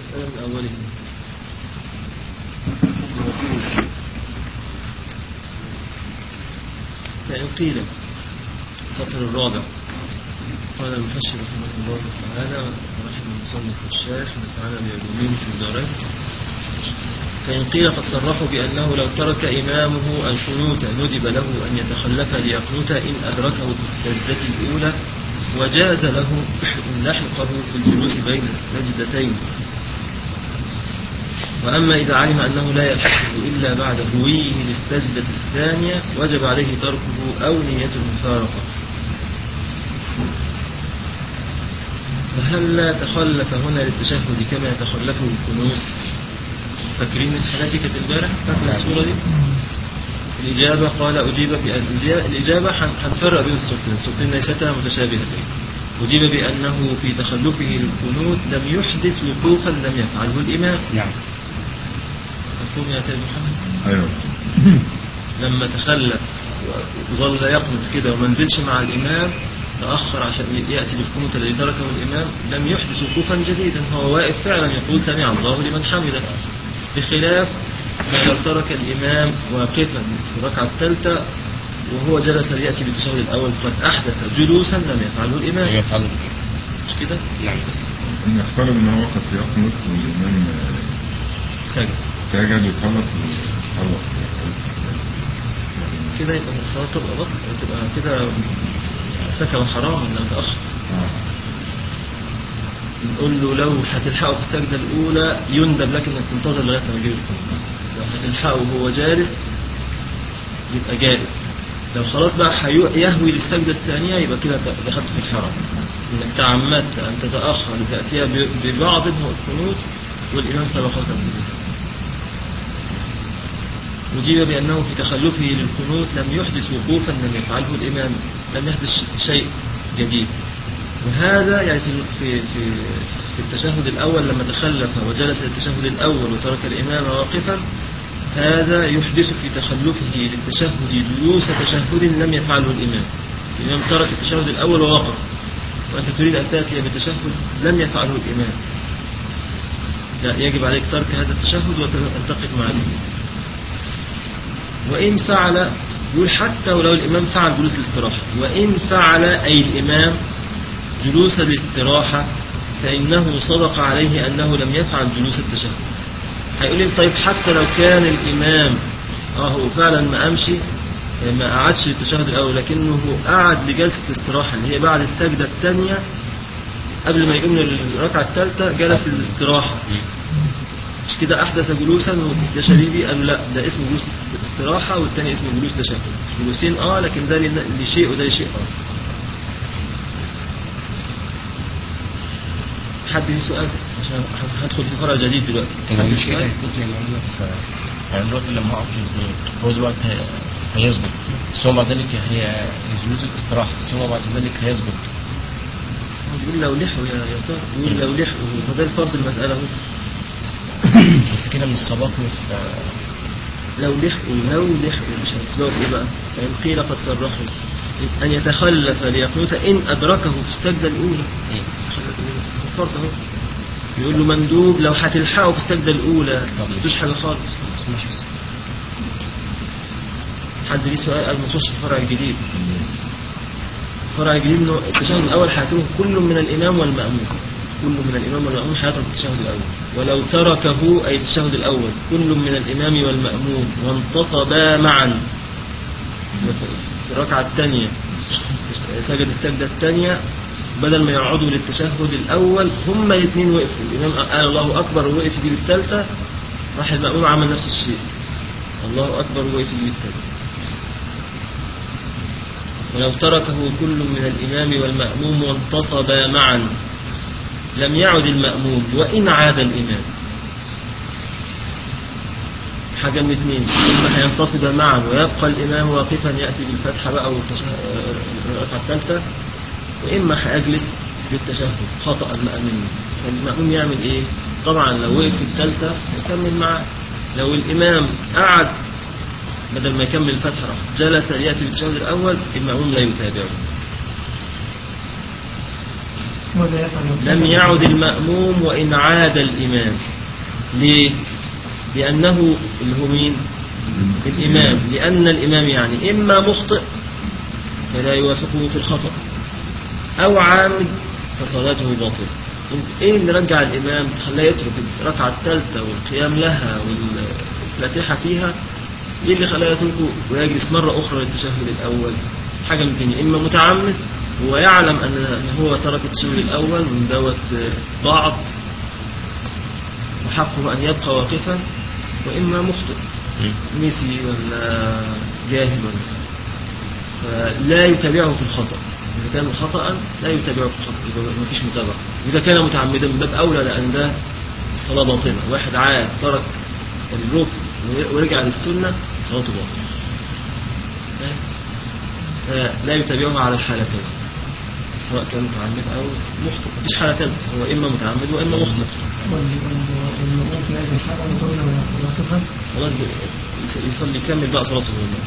المسألة من أولها فإن قيل السطر الرابع قال المحشي رحمه الله تعالى ورحمه المصنف الشيخ نفعنا بعلومين في الدارين فإن قيل قد صرحوا بأنه لو ترك إمامه القنوت ندب له أن يتخلف ليقنت إن أدركه في السجدة الأولى وجاز له إن لحقه في الجلوس بين السجدتين وأما إذا علم أنه لا يلحقه إلا بعد هويه للسجدة الثانية وجب عليه تركه أو نية المفارقة فهل لا تخلف هنا للتشهد كما يتخلفه القنوت فاكرين مسحلاتي كانت امبارح فاكر الصورة دي الإجابة قال أجيب بأن الإجابة هنفرق بين الصورتين الصورتين ليستا متشابهتين أجيب بأنه في تخلفه للقنوت لم يحدث وقوفا لم يفعله الإمام نعم مفهوم يا سيد محمد ايوه لما تخلف وظل يقنط كده وما نزلش مع الإمام تأخر عشان يأتي بالقنوت الذي تركه الإمام لم يحدث وقوفا جديدا هو واقف فعلا يقول سمع الله لمن حمده بخلاف ما لو ترك الإمام واقفا في الركعة الثالثة وهو جلس ليأتي بالتشهد الأول قد أحدث جلوسا لم يفعله الإمام يفعل مش كده؟ نعم نفترض ان هو قد يقنط والامام آه، سجد سجد وخلص وخلص كده يبقى الصلاة تبقى بطل تبقى كده ارتكب حرام لو تأخر آه. نقول له لو هتلحقه في السجدة الأولى يندب لك إنك تنتظر لغاية ما يجيب القنوت لو هتلحقه وهو جالس يبقى جالس لو خلاص بقى حيو- يهوي للسجدة الثانية يبقى كده ت- دخلت في الحرام إنك تعمدت أن تتأخر لتأتيها ب- ببعض من القنوت والإمام سبقك به نجيب بأنه في تخلفه للقنوت لم يحدث وقوفا لم يفعله الإمام لم يحدث شيء جديد وهذا يعني في في في في التشهد الأول لما تخلف وجلس للتشهد الأول وترك الإمام واقفا هذا يحدث في تخلفه للتشهد جلوس تشهد لم يفعله الإمام الإمام ترك التشهد الأول ووقف وأنت تريد أن تأتي بتشهد لم يفعله الإمام لا يجب عليك ترك هذا التشهد وتنتقد مع الإمام وإن فعل يقول حتى ولو الإمام فعل جلوس الاستراحة وإن فعل أي الإمام جلوس الاستراحة فإنه صدق عليه أنه لم يفعل جلوس التشهد هيقول لي طيب حتى لو كان الإمام اه هو فعلا ما أمشي ما قعدش التشهد الأول لكنه قعد لجلسة الاستراحة اللي هي بعد السجدة الثانية قبل ما يقوم للركعة الثالثة جلس للاستراحة مش كده أحدث جلوسا وده شبيبي قالوا لا ده اسمه جلوس استراحة والتاني اسمه جلوس تشهد جلوسين اه لكن ده لن- لشيء وده لشيء اه حد ليه سؤال عشان هدخل في فرع جديد دلوقتي انا حد ليه مش كده سؤال؟ يفوت لي ان في يعني دلوقتي لما اقف للقنوت هو دلوقتي هي- هيسجد ثم بعد ذلك هي جلوس الاستراحه ثم بعد ذلك هيسجد بيقول لو لحقوا يا يا ترى بيقول لو لحقوا فده الفرض المسألة اهو بس كده مش سبقني في لو لحقوا لو لحقوا مش هتسبقوا في ايه بقى فإن قيل قد صرحوا أن يتخلف ليقنوت إن أدركه في السجدة الأولى تخلف الأولى. فرض أهو يقول له مندوب لو هتلحقه في السجدة الأولى ما تدوش حاجة خالص مش حد ليه سؤال قبل ما نخش في الفرع الجديد الفرع الجديد انه التشهد الاول هيتركه كل من الامام والماموم كل من الامام والماموم هيترك التشهد الاول ولو تركه اي التشهد الاول كل من الامام والماموم وانتصبا معا في الركعه الثانيه سجد السجده الثانيه بدل ما يقعدوا للتشهد الاول هما الاثنين وقفوا الامام قال الله اكبر ووقف يجيب الثالثه راح الماموم عمل نفس الشيء الله اكبر ووقف يجيب الثالثه ولو تركه كل من الإمام والمأموم وانتصبا معا لم يعد المأموم وإن عاد الإمام حاجة من اثنين إما هينتصب معا ويبقى الإمام واقفا يأتي بالفتحة بقى والتش- الركعة الثالثة وإما هيجلس بالتشهد خطأ المأموم فالمأموم يعمل إيه؟ طبعا لو وقف في الثالثة يكمل معاه لو الإمام قعد بدل ما يكمل الفتحة راح جلس ليأتي بالتشهد الأول المأموم لا يتابعه ماذا يفعل لم يعد المأموم وإن عاد الإمام ليه؟ لأنه اللي هو مين؟ الإمام لأن الإمام يعني إما مخطئ فلا يوافقه في الخطأ أو عامد فصلاته باطلة إيه اللي رجع الإمام خلاه يترك الركعة الثالثة والقيام لها والفاتحة فيها إيه اللي خلاه يتركه ويجلس مرة أخرى للتشهد الأول حاجة من تاني إما متعمد ويعلم أن أن هو ترك التشهد الأول من دوت ضعف وحقه أن يبقى واقفا وإما مخطئ نسي ولا جاهل ولا فلا يتابعه في الخطأ إذا كان خطأ لا يتابعه في الخطأ إذا ما فيش متابعة إذا كان متعمدا من باب أولى لأن ده الصلاة باطلة واحد عاد ترك الركن ورجع للسنة صلاته باطلة فاهم؟ فلا يتابعه على الحالتين سواء كان متعمد أو مخطئ مفيش حالتين هو إما متعمد وإما مخطئ والمؤمن في هذه الحالة يصلي واقفا خلاص يص- يصلي يكمل بقى صلاته هو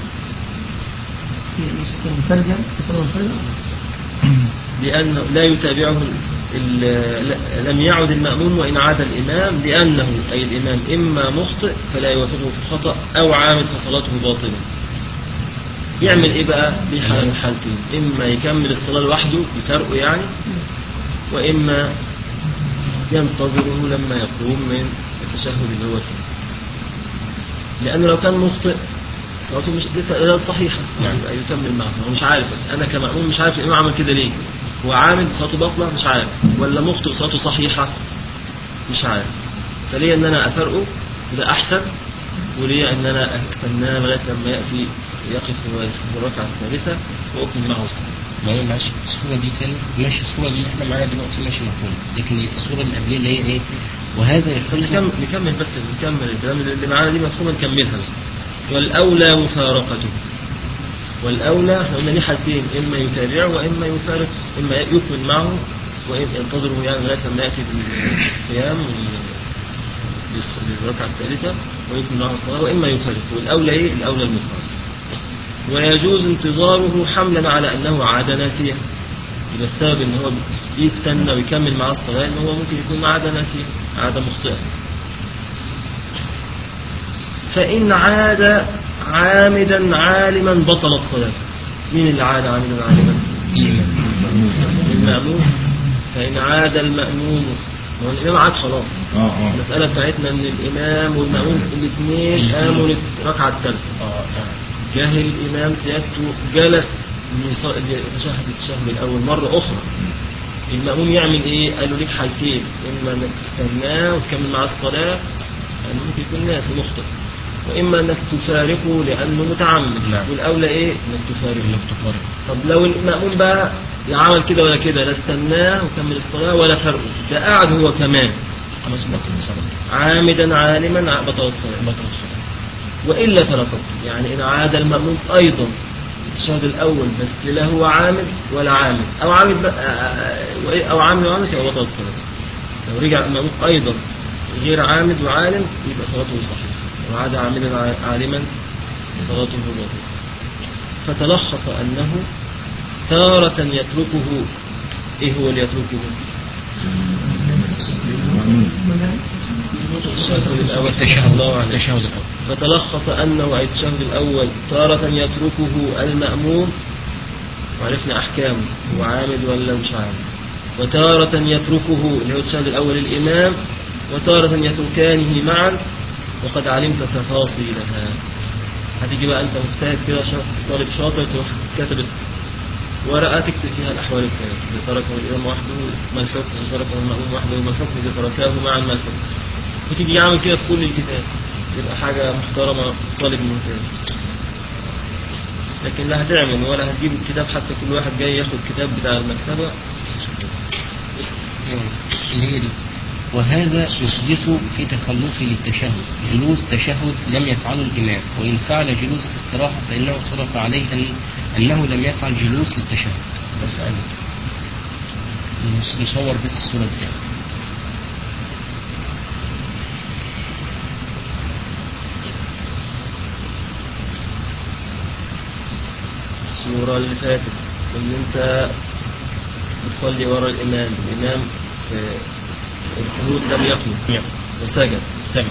منفردا يصلي منفردا لأنه لا يتابعه ال- ل- لم يعد المأموم وإن عاد الإمام لأنه أي الإمام إما مخطئ فلا يوافقه في الخطأ أو عامد فصلاته باطلة يعمل إيه بقى في حال من حالتين إما يكمل الصلاة لوحده بفرقه يعني وإما ينتظره لما يقوم من التشهد اللي هو فيه لأنه لو كان مخطئ صلاته مش لسه لا صحيحة يعني يبقى يكمل معه هو مش عارف أنا كمأموم مش عارف الإمام عمل كده ليه هو عامل صلاته باطلة مش عارف ولا مخطئ صلاته صحيحة مش عارف فليه إن أنا أفرقه ده أحسن وليه إن أنا أستناه لغاية لما يأتي يقف ويصلي الركعة الثالثة وأكمل معه الصلاة ما هي معلش الصورة دي تاني ماشي الصورة اللي احنا معانا دلوقتي ماشي مفهوم لكن الصورة اللي قبليه اللي هي ايه وهذا طب يحل نكمل نكمل بس نكمل الكلام اللي معانا دي مفهومة نكملها بس والأولى مفارقته والأولى احنا قلنا ليه حالتين إما يتابعه وإما يفارق إما يكمل معه وإما ينتظره يعني لغاية لما يأتي بالقيام وال- للص- للركعة الثالثة ويكمل معه الصلاة وإما يفارق والأولى إيه؟ الأولى المفارقة ويجوز انتظاره حملا على أنه عاد ناسيا يبقى السبب ان هو يستنى ويكمل معاه الصلاة ان هو ممكن يكون عادة ناسية عادة مخطئة فإن عاد عامدا عالما بطلت صلاته مين اللي عاد عامدا عالما المأموم فإن عاد المأموم هو الإمام عاد خلاص اه اه المسألة بتاعتنا ان الإمام والمأموم الاثنين قاموا للركعة الثالثة اه اه جاهل الإمام سيادته جلس ليص- ليشهد التشهد الأول مرة أخرى المأموم يعمل إيه؟ قال له ليك حالتين إما إنك تستناه وتكمل معاه الصلاة لأنه ممكن يكون ناس مخطئ وإما إنك تفارقه لأنه متعمد نعم. والأولى إيه؟ إنك تفارقه انك تفرق طب لو المأموم بقى عمل كده ولا كده لا استناه وكمل الصلاة ولا فرقه ده قاعد هو كمان خلاص بطل الصلاة عامدا عالما بطل الصلاة بطل الصلاة وإلا فلقد يعني إن عاد المأموم أيضا الشهد الأول بس لا هو عامل ولا عامل أو عامل بقى- وإيه- أو عامل وعامل يبقى بطل الصلاة لو رجع المأموم أيضا غير عامل وعالم يبقى صلاته صحيحة وعاد عاملا ع- عالما صلاته باطلة فتلخص أنه تارة يتركه إيه هو اللي يتركه؟ الشهد الأول التشهد الله عليه التشهد الأول فتلخص أنه أي التشهد الأول تارة يتركه المأموم وعرفنا أحكامه هو عامد ولا مش عامد وتارة يتركه اللي هو التشهد الأول الإمام وتارة يتركانه معا وقد علمت تفاصيلها هتيجي بقى أنت مجتهد كده شاطر طالب شاطر تروح كتبت ورقة تكتب فيها الأحوال الثلاث إذا تركه الإمام وحده ما الحكم إذا تركه المأموم وحده ما الحكم إذا تركاه معا ما الحكم وتيجي يعمل كده في كل الكتاب يبقى حاجة محترمة طالب ممتاز لكن لا هتعمل ولا هتجيب الكتاب حتى كل واحد جاي ياخد كتاب بتاع المكتبة اللي هي دي وهذا يثبت في تخلفه للتشهد جلوس تشهد لم يفعله الإمام وإن فعل جلوس الاستراحة فإنه صدق عليه أن أنه لم يفعل جلوس للتشهد بس أنا نص- نصور بس الصورة دي الصورة اللي فاتت ان انت بتصلي ورا الإمام الإمام في القنوت لم يقنط نعم وسجد سجد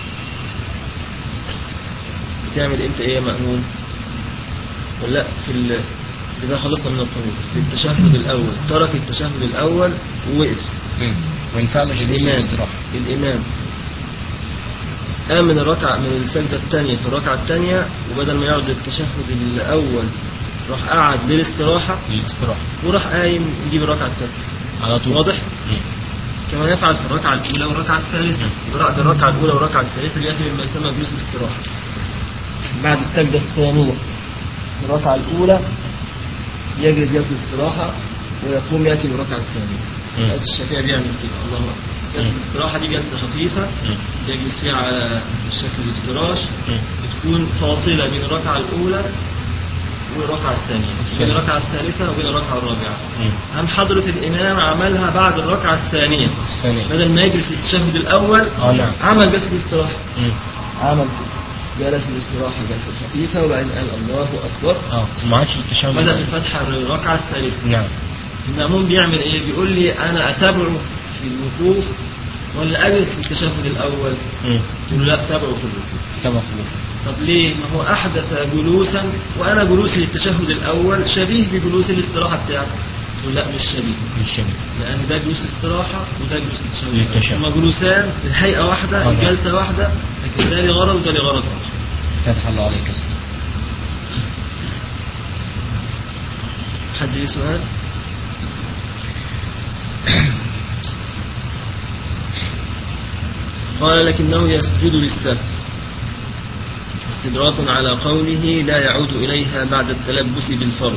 بتعمل انت ايه يا مأمون ولا لا في ال... إذا خلصنا من القنوت في التشهد الأول ترك التشهد الأول ووقف مم. وإن فعل جلوس الإمام الاستراحة الإمام قام من الركعة من السجدة الثانية في الركعة الثانية وبدل ما يقعد التشهد الأول راح قعد للاستراحة للاستراحة وراح قايم يجيب الركعة الثانية على طول واضح؟ مم. كما يفعل في الركعة الأولى والركعة الثالثة بعد الركعة الأولى والركعة الثالثة بيأتي مما يسمى جلوس الاستراحة بعد السجدة الثانية في الركعة الأولى يجلس جلسة الاستراحة ويقوم يأتي بالركعة الثانية مم. هذا الشافعي بيعمل كده الله أكبر جلسة مم. الاستراحة دي جلسة خفيفة مم. يجلس فيها على شكل الافتراش مم. بتكون فاصلة بين الركعة الأولى والركعة الثانية بين الركعة الثالثة وبين الركعة الرابعة مم. هم حضرة الإمام عملها بعد الركعة الثانية الثانية بدل ما يجلس التشهد الأول آه، نعم. عمل جلسة الاستراحة مم. عمل كده جلس الاستراحة جلسة خفيفة وبعدين قال الله أكبر اه ما عادش التشهد بدأ في الفتحة الركعة الثالثة نعم المأموم بيعمل إيه؟ بيقول لي أنا أتابعه في الوقوف ولا أجلس في التشهد الأول؟ مم. قلت له لا أتابعه في الوقوف كما قلت طب ليه؟ ما هو أحدث جلوسا وأنا جلوسي للتشهد الأول شبيه بجلوس الاستراحة بتاعته. قلت له لا مش شبيه. بالشبه لأن ده جلوس استراحة وده جلوس التشهد للتشهد. هما جلوسان الهيئة واحدة آه، نعم. الجلسة واحدة لكن ده لغرض وده لغرض آخر. فتح الله عليك يا سيدي. حد ليه سؤال؟ قال لكنه يسجد للسهو استدراك على قوله لا يعود إليها بعد التلبس بالفرض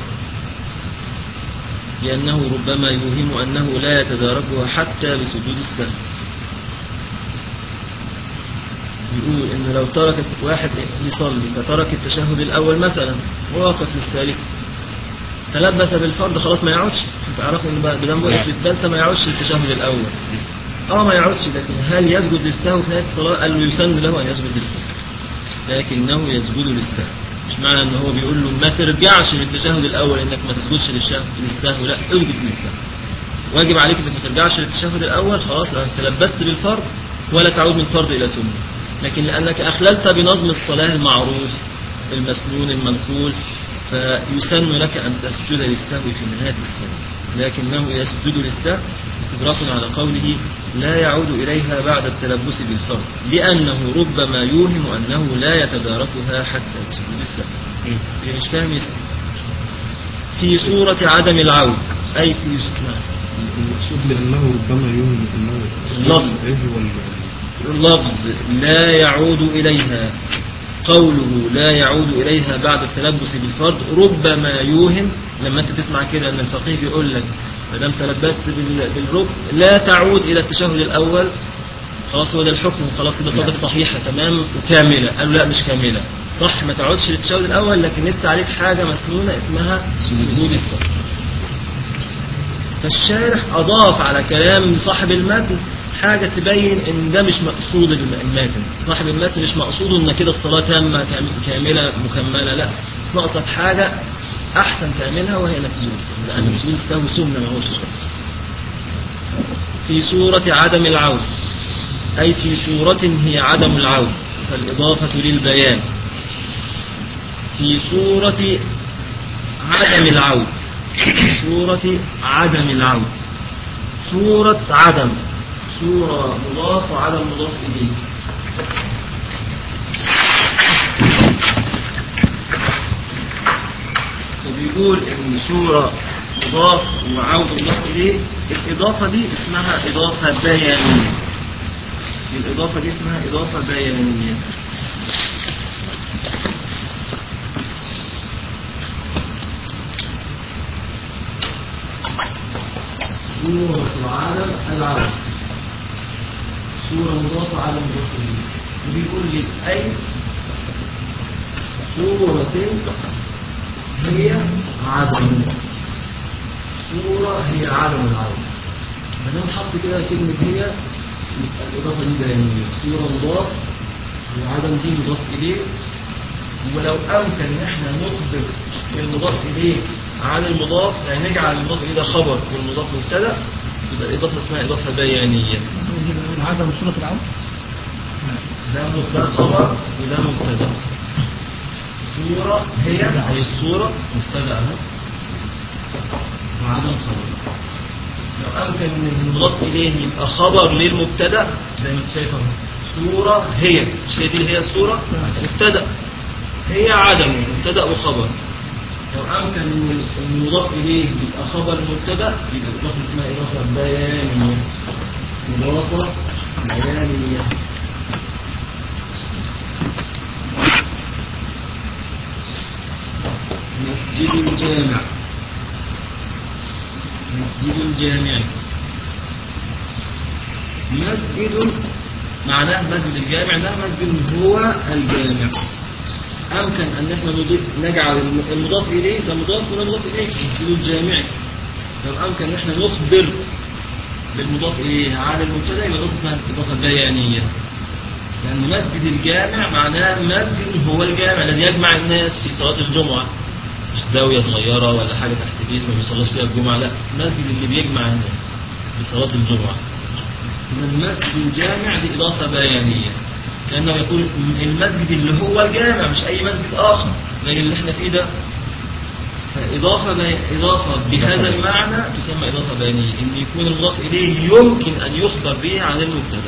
لأنه ربما يوهم أنه لا يتداركها حتى بسجود السهو يقول إن لو ترك واحد يصلي فترك التشهد الأول مثلا ووقف للثالث تلبس بالفرض خلاص ما يعودش تعرفوا ان بقى بدم وقف نعم. للثالثه ما يعودش التشهد الاول اه ما يعودش لكن هل يسجد للسهو في نهايه الصلاه قال له يسن له ان يسجد للسهو لكنه يسجد للسهو مش معنى ان هو بيقول له ما ترجعش للتشهد الاول انك ما تسجدش للشهو للسهو لا اسجد للسهو واجب عليك انك ما ترجعش للتشهد الاول خلاص انت تلبست بالفرض ولا تعود من فرض الى سنه لكن لانك اخللت بنظم الصلاه المعروف المسنون المنقول فيسن لك ان تسجد للسهو في نهايه الصلاه لكنه يسجد للسهو استدراك على قوله لا يعود اليها بعد التلبس بالفرض لانه ربما يوهم انه لا يتداركها حتى بسجود السهو مم. اللي مش فاهم يسأل في صورة عدم العود أي في نعم. المقصود لأنه ربما يوهم أنه اللفظ. إيه ولا اللفظ لا يعود إليها قوله لا يعود إليها بعد التلبس بالفرض ربما يوهم لما أنت تسمع كده أن الفقيه بيقول لك ما دام تلبست بال- بالركن لا تعود إلى التشهد الأول خلاص هو ده الحكم خلاص كده صادق صحيحة تمام وكاملة قالوا لا مش كاملة صح ما تعودش للتشهد الأول لكن لسه عليك حاجة مسنونة اسمها سجود الصف فالشارح أضاف على كلام صاحب المتن حاجة تبين إن ده مش مقصود الم- الماتن صاحب المتن مش مقصوده إن كده الصلاة تامة كام- كاملة مكملة لا ناقصك حاجة أحسن تعملها وهي إنك تسجد السهو لأن سجود السهو سنة ما هوش فرض في صورة عدم العود أي في صورة هي عدم العود فالإضافة للبيان في صورة عدم العود صورة عدم العود صورة عدم صورة مضاف وعدم مضاف إليه وبيقول إن صورة مضاف وعود مضاف إليه الإضافة دي اسمها إضافة بيانية الإضافة دي اسمها إضافة بيانية صورة عدم العدم صورة مضافة على مضاف إليه وبيقول لي أي صورة هي عدم صورة هي عدم العدم ما دام حط كده كلمة هي يبقى الإضافة دي بيانية صورة مضاف وعدم دي مضاف إليه ولو أمكن إن إحنا نخبر المضاف إليه عن المضاف يعني نجعل المضاف إليه ده خبر والمضاف مبتدا يبقى الإضافة اسمها إضافة بيانية من عدم صورة العون ده ده خبر وده مبتدا صورة هي أي الصورة مبتدا أهو وعدم خبر لو أمكن إن المضاف إليه يبقى خبر للمبتدا زي ما أنت شايف أهو صورة هي مش هي دي اللي هي الصورة مبتدا هي عدم مبتدا وخبر لو أمكن إن المضاف إليه يبقى خبر مبتدا يبقى الإضافة اسمها إضافة بيانية إضافة بيانية مسجد الجامع مسجد الجامع مسجد معناه مسجد الجامع ده مسجد هو الجامع أمكن أن احنا نضيف نجعل الم- المضاف إليه ده مضاف ولا مضاف إليه مسجد الجامع لو أمكن أن احنا نخبر بالمضاف إليه عن المبتدأ يبقى ده اسمها إضافة بيانية لأن مسجد الجامع معناه مسجد هو الجامع الذي يجمع الناس في صلاة الجمعة مش زاوية صغيرة ولا حاجة تحت بيت ما بيصلاش فيها الجمعة لا المسجد اللي بيجمع الناس في صلاة الجمعة إذا المسجد الجامع دي إضافة بيانية كأنه يقول المسجد اللي هو الجامع مش أي مسجد آخر زي اللي احنا فيه ده فإضافة بي... إضافة بهذا المعنى تسمى إضافة بيانية إن يكون المضاف إليه يمكن أن يخبر به عن المبتدأ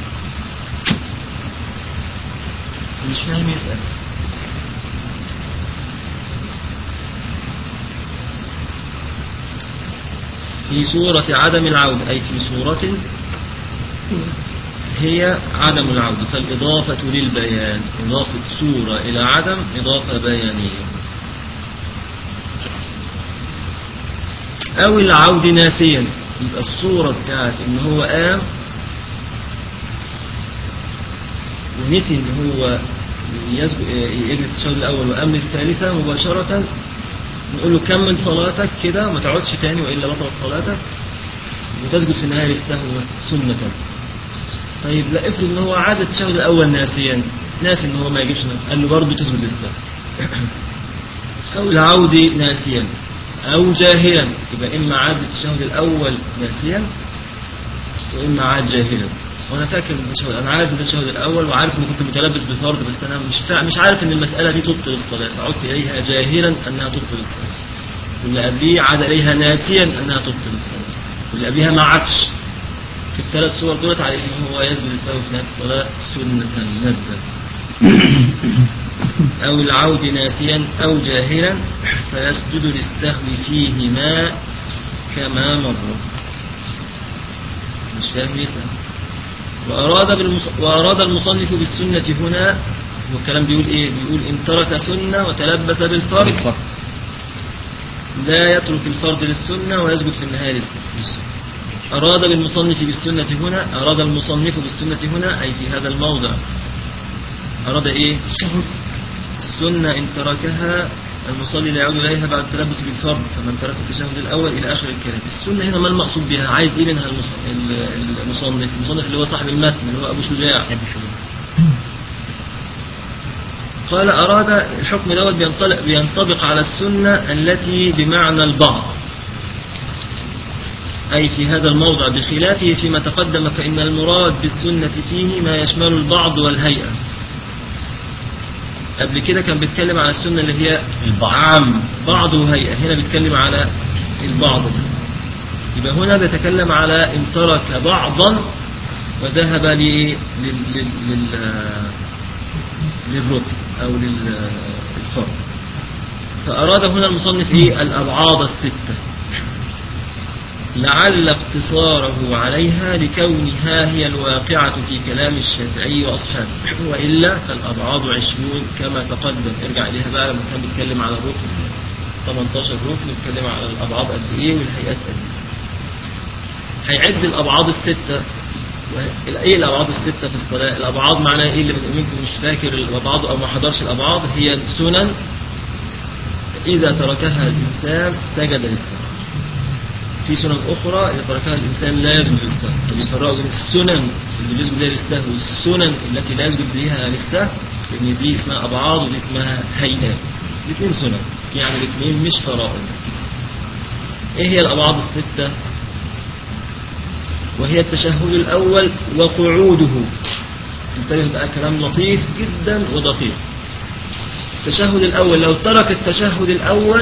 مش فاهم يسأل في صورة عدم العودة أي في صورة هي عدم العودة فالإضافة للبيان إضافة صورة إلى عدم إضافة بيانية أو العود ناسيا يبقى الصورة بتاعت إن هو قام ونسي إن هو يسبق- يجري التشهد الأول وقام للثالثة مباشرة نقول له كمل صلاتك كده ما تقعدش تاني وإلا بطلت صلاتك وتسجد في النهاية للسهو سنة طيب لا افرض ان هو عاد التشهد الاول ناسيا ناسي ان هو ما يجيبش قال له برضه تسجد للسهو او العود ناسيا او جاهلا يبقى اما عاد التشهد الاول ناسيا واما عاد جاهلا وانا فاكر من التشهد انا عارف من التشهد الاول وعارف اني كنت متلبس بفرض بس انا مش فا... مش عارف ان المساله دي تبطل الصلاه فعدت اليها جاهلا انها تبطل الصلاه واللي قبليه عاد اليها ناسيا انها تبطل الصلاه واللي قبليها ما عادش في الثلاث صور دولت على ان هو يسجد السهو في نهايه الصلاه سنه ندبه او العود ناسيا او جاهلا فيسجد للسهو فيهما كما مر مش فاهم يسأل وأراد, بالمص... وأراد المصنف بالسنة هنا هو الكلام بيقول إيه بيقول إن ترك سنة وتلبس بالفرض بالفرق لا يترك الفرض للسنة ويسجد في النهاية للسنة أراد بالمصنف بالسنة هنا أراد المصنف بالسنة هنا أي في هذا الموضع أراد إيه السنة إن تركها المصلي لا يعود إليها بعد التلبس بالفرض فمن ترك التشهد الأول إلى آخر الكلام السنة هنا ما المقصود بها عايز إيه منها المص- ال- المصنف المصنف اللي هو صاحب المتن اللي هو أبو شجاع يحب شغل قال أراد الحكم دوت بينطلق- بينطبق على السنة التي بمعنى البعض أي في هذا الموضع بخلافه فيما تقدم فإن المراد بالسنة فيه ما يشمل البعض والهيئة قبل كده كان بيتكلم على السنة اللي هي البعض. عام بعض وهيئة هنا بيتكلم على البعض بس يبقى هنا بيتكلم على إن ترك بعضا وذهب ل- لل... لل... لل... للركن أو للفرد فأراد هنا المصنف إيه الأبعاد الستة لعل اقتصاره عليها لكونها هي الواقعة في كلام الشافعي وأصحابه وإلا فالأبعاد عشرون كما تقدم ارجع إليها بقى لما كان بيتكلم على الركن 18 ركن بيتكلم على الأبعاد قد إيه والهيئات قد إيه هيعد الأبعاد الستة و- ايه الابعاد السته في الصلاه الابعاد معناها ايه اللي من منكم مش فاكر الابعاد او ما حضرش الابعاد هي السنن اذا تركها الانسان سجد للسهو في سنن اخرى اذا تركها الانسان لا يسجد للسهو فبيفرقوا بين السنن اللي بيسجد لها للسهو والسنن التي لا يسجد لها للسهو لان دي اسمها ابعاد ودي اسمها هيئات الاثنين سنن يعني الاثنين مش فرائض ايه هي الأبعاد الستة وهي التشهد الأول وقعوده انتبه بقى كلام لطيف جدا ودقيق التشهد الأول لو ترك التشهد الأول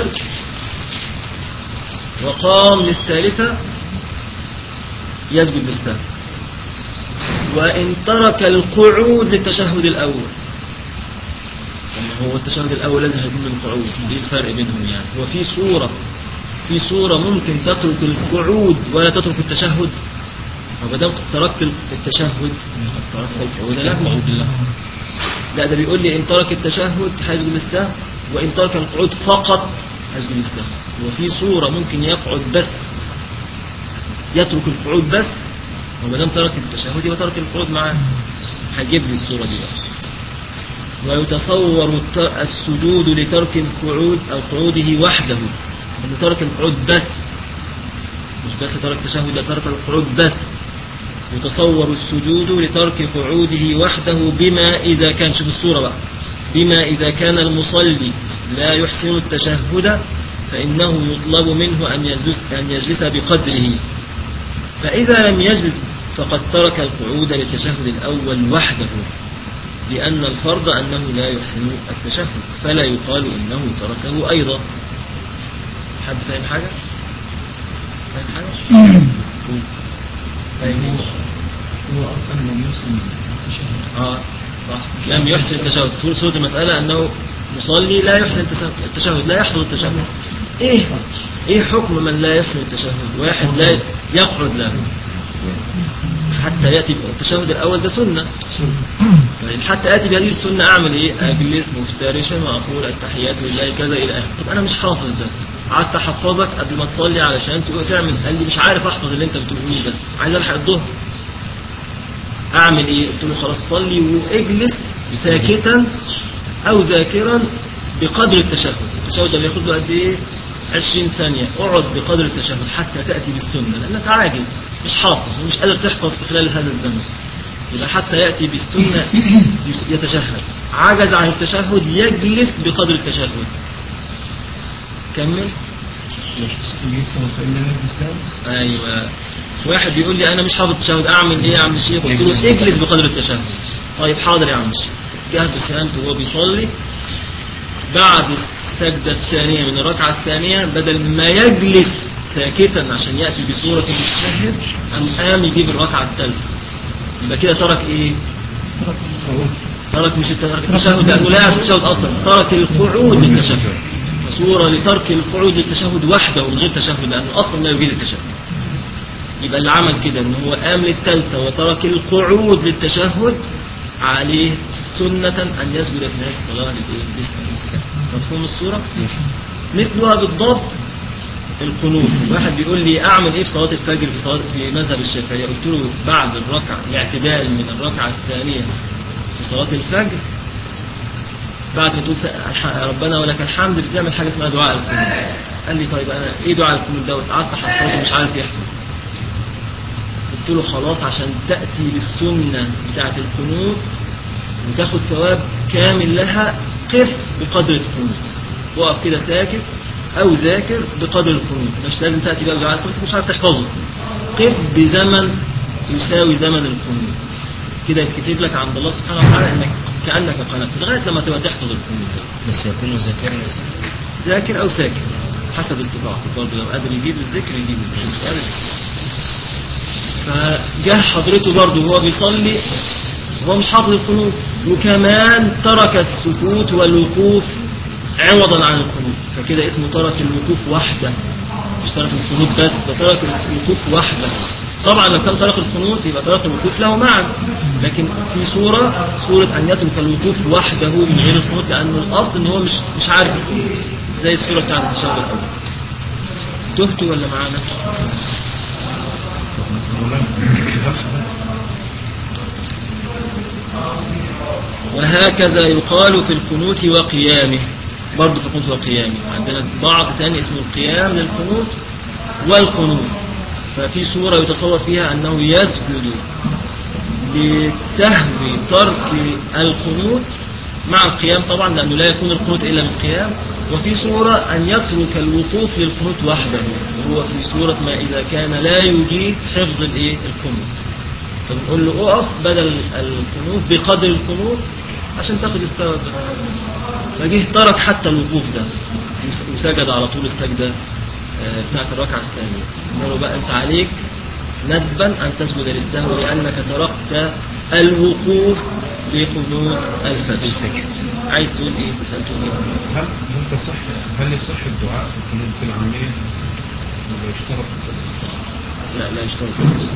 وقام للثالثة يسجد للسهو وإن ترك القعود للتشهد الأول يعني هو التشهد الأول لازم هيكون من القعود دي الفرق بينهم يعني هو في صورة في صورة ممكن تترك القعود ولا تترك التشهد وما دام تركت التشهد تركت القعود لا قعود له لا ده بيقول لي إن ترك التشهد هيسجد للسهو وإن ترك القعود فقط هيسجد للسهو وفي صورة ممكن يقعد بس يترك القعود بس وما دام ترك التشهد يبقى ترك القعود معاه هيجيب لي الصورة دي بقى ويتصور الت- السجود لترك القعود أو قعوده وحده إنه ترك القعود بس مش بس ترك التشهد ده ترك القعود بس يتصور السجود لترك قعوده وحده بما إذا كان شوف الصورة بقى بما إذا كان المصلي لا يحسن التشهد فإنه يطلب منه أن يجلس, أن يجلس بقدره فإذا لم يجلس فقد ترك القعود للتشهد الأول وحده لأن الفرض أنه لا يحسن التشهد فلا يقال إنه تركه أيضا حد فاهم حاجة؟ فاهم حاجة؟ قول. فاهم إيه؟ هو أصلا لم يسلم التشهد اه صح لم يحسن التشهد طول صورة المسألة أنه مصلي لا يحسن التشهد- التشهد لا يحفظ التشهد إيه إيه حكم من لا يحسن التشهد واحد لا يقعد له حتى يأتي التشهد الأول ده سنة طيب حتى آتي بهذه السنة أعمل إيه أجلس مفترشا وأقول التحيات لله كذا إلى آخره طب أنا مش حافظ ده قعدت أحفظك قبل ما تصلي علشان تقول تعمل قال لي مش عارف أحفظ اللي أنت بتقوله ده عايز ألحق الظهر اعمل ايه قلت له خلاص صلي واجلس ساكتا او ذاكرا بقدر التشهد التشهد ده بياخد له قد ايه 20 ثانية اقعد بقدر التشهد حتى تأتي بالسنة لأنك عاجز مش حافظ ومش قادر تحفظ في خلال هذا الزمن يبقى حتى يأتي بالسنة يتشهد عجز عن التشهد يجلس بقدر التشهد كمل يجلس فإن لم يسلم ايوه واحد بيقول لي انا مش حافظ التشهد اعمل ايه يا عم الشيخ قلت له اجلس بقدر التشهد طيب حاضر يا عم الشيخ جهز بسلامته وهو بيصلي بعد السجدة الثانية من الركعة الثانية بدل ما يجلس ساكتا عشان يأتي بصورة المتشهد قام قام يجيب الركعة الثالثة يبقى كده ترك ايه؟ ترك مش ترك التشهد لأنه لا يعرف التشهد أصلا ترك القعود للتشهد صورة لترك القعود للتشهد وحده من غير تشهد لأنه أصلا لا يجيد التشهد يبقى اللي عمل كده ان هو قام للثالثة وترك القعود للتشهد عليه سنة أن يسجد في نهاية الصلاة للإيه؟ للسجود مفهوم الصورة؟ مثلها بالضبط القنوت واحد بيقول لي أعمل إيه في صلاة الفجر في, صلاة في مذهب الشافعية قلت له بعد الركعة الاعتدال من الركعة الثانية في صلاة الفجر بعد ما تقول س- الح- ربنا ولك الحمد بتعمل حاجة اسمها دعاء القنوت قال لي طيب أنا إيه دعاء القنوت دوت قعدت أحفظه مش عارف يحفظ قلت له خلاص عشان تأتي بالسنة بتاعة القنوت وتاخد ثواب كامل لها قف بقدر القنوت وقف كده ساكت أو ذاكر بقدر القنوت مش لازم تأتي بقى بدعاء القنوت مش عارف تحفظه قف بزمن يساوي زمن القنوت كده يتكتب لك عند الله سبحانه وتعالى انك كأنك قنات لغاية لما تبقى تحفظ القنوت ده. بس يكون ذاكرا ذاكر أو ساكت حسب استطاعته برضه لو قادر يجيب الذكر يجيب الذكر مش قادر. فجاه حضرته برضه وهو بيصلي هو مش حافظ القنوت وكمان ترك السكوت والوقوف عوضا عن القنوت فكده اسمه ترك الوقوف وحده مش ترك القنوت بس ده ترك الوقوف وحده طبعا لو كان ترك القنوت يبقى ترك الوقوف له معا لكن في صورة صورة أن يترك الوقوف وحده من غير القنوت لأنه الأصل إن هو مش مش عارف القنوت زي الصورة بتاعت التشهد الأول تهتوا ولا معانا؟ وهكذا يقال في القنوت وقيامه برضه في القنوت وقيامه عندنا بعض ثاني اسمه القيام للقنوت والقنوت ففي صورة يتصور فيها أنه يسجد بسهو ترك القنوت مع القيام طبعا لأنه لا يكون القنوت إلا بالقيام وفي صورة أن يترك الوقوف للقنوت وحده وهو في صورة ما إذا كان لا يجيد حفظ الإيه القنوت فبنقول له أقف بدل القنوت بقدر القنوت عشان تاخد استوى بس فجه ترك حتى الوقوف ده وس- وسجد على طول السجدة آه، بتاعت الركعة الثانية قلنا له بقى أنت عليك ندبا أن تسجد للسهو لأنك تركت الوقوف لقنوت الفجر عايز تقول إيه؟ تسأل تقول إيه؟ هل هل تصح هل يصح الدعاء في القنوت في العامية؟ ولا يشترط لا لا يشترط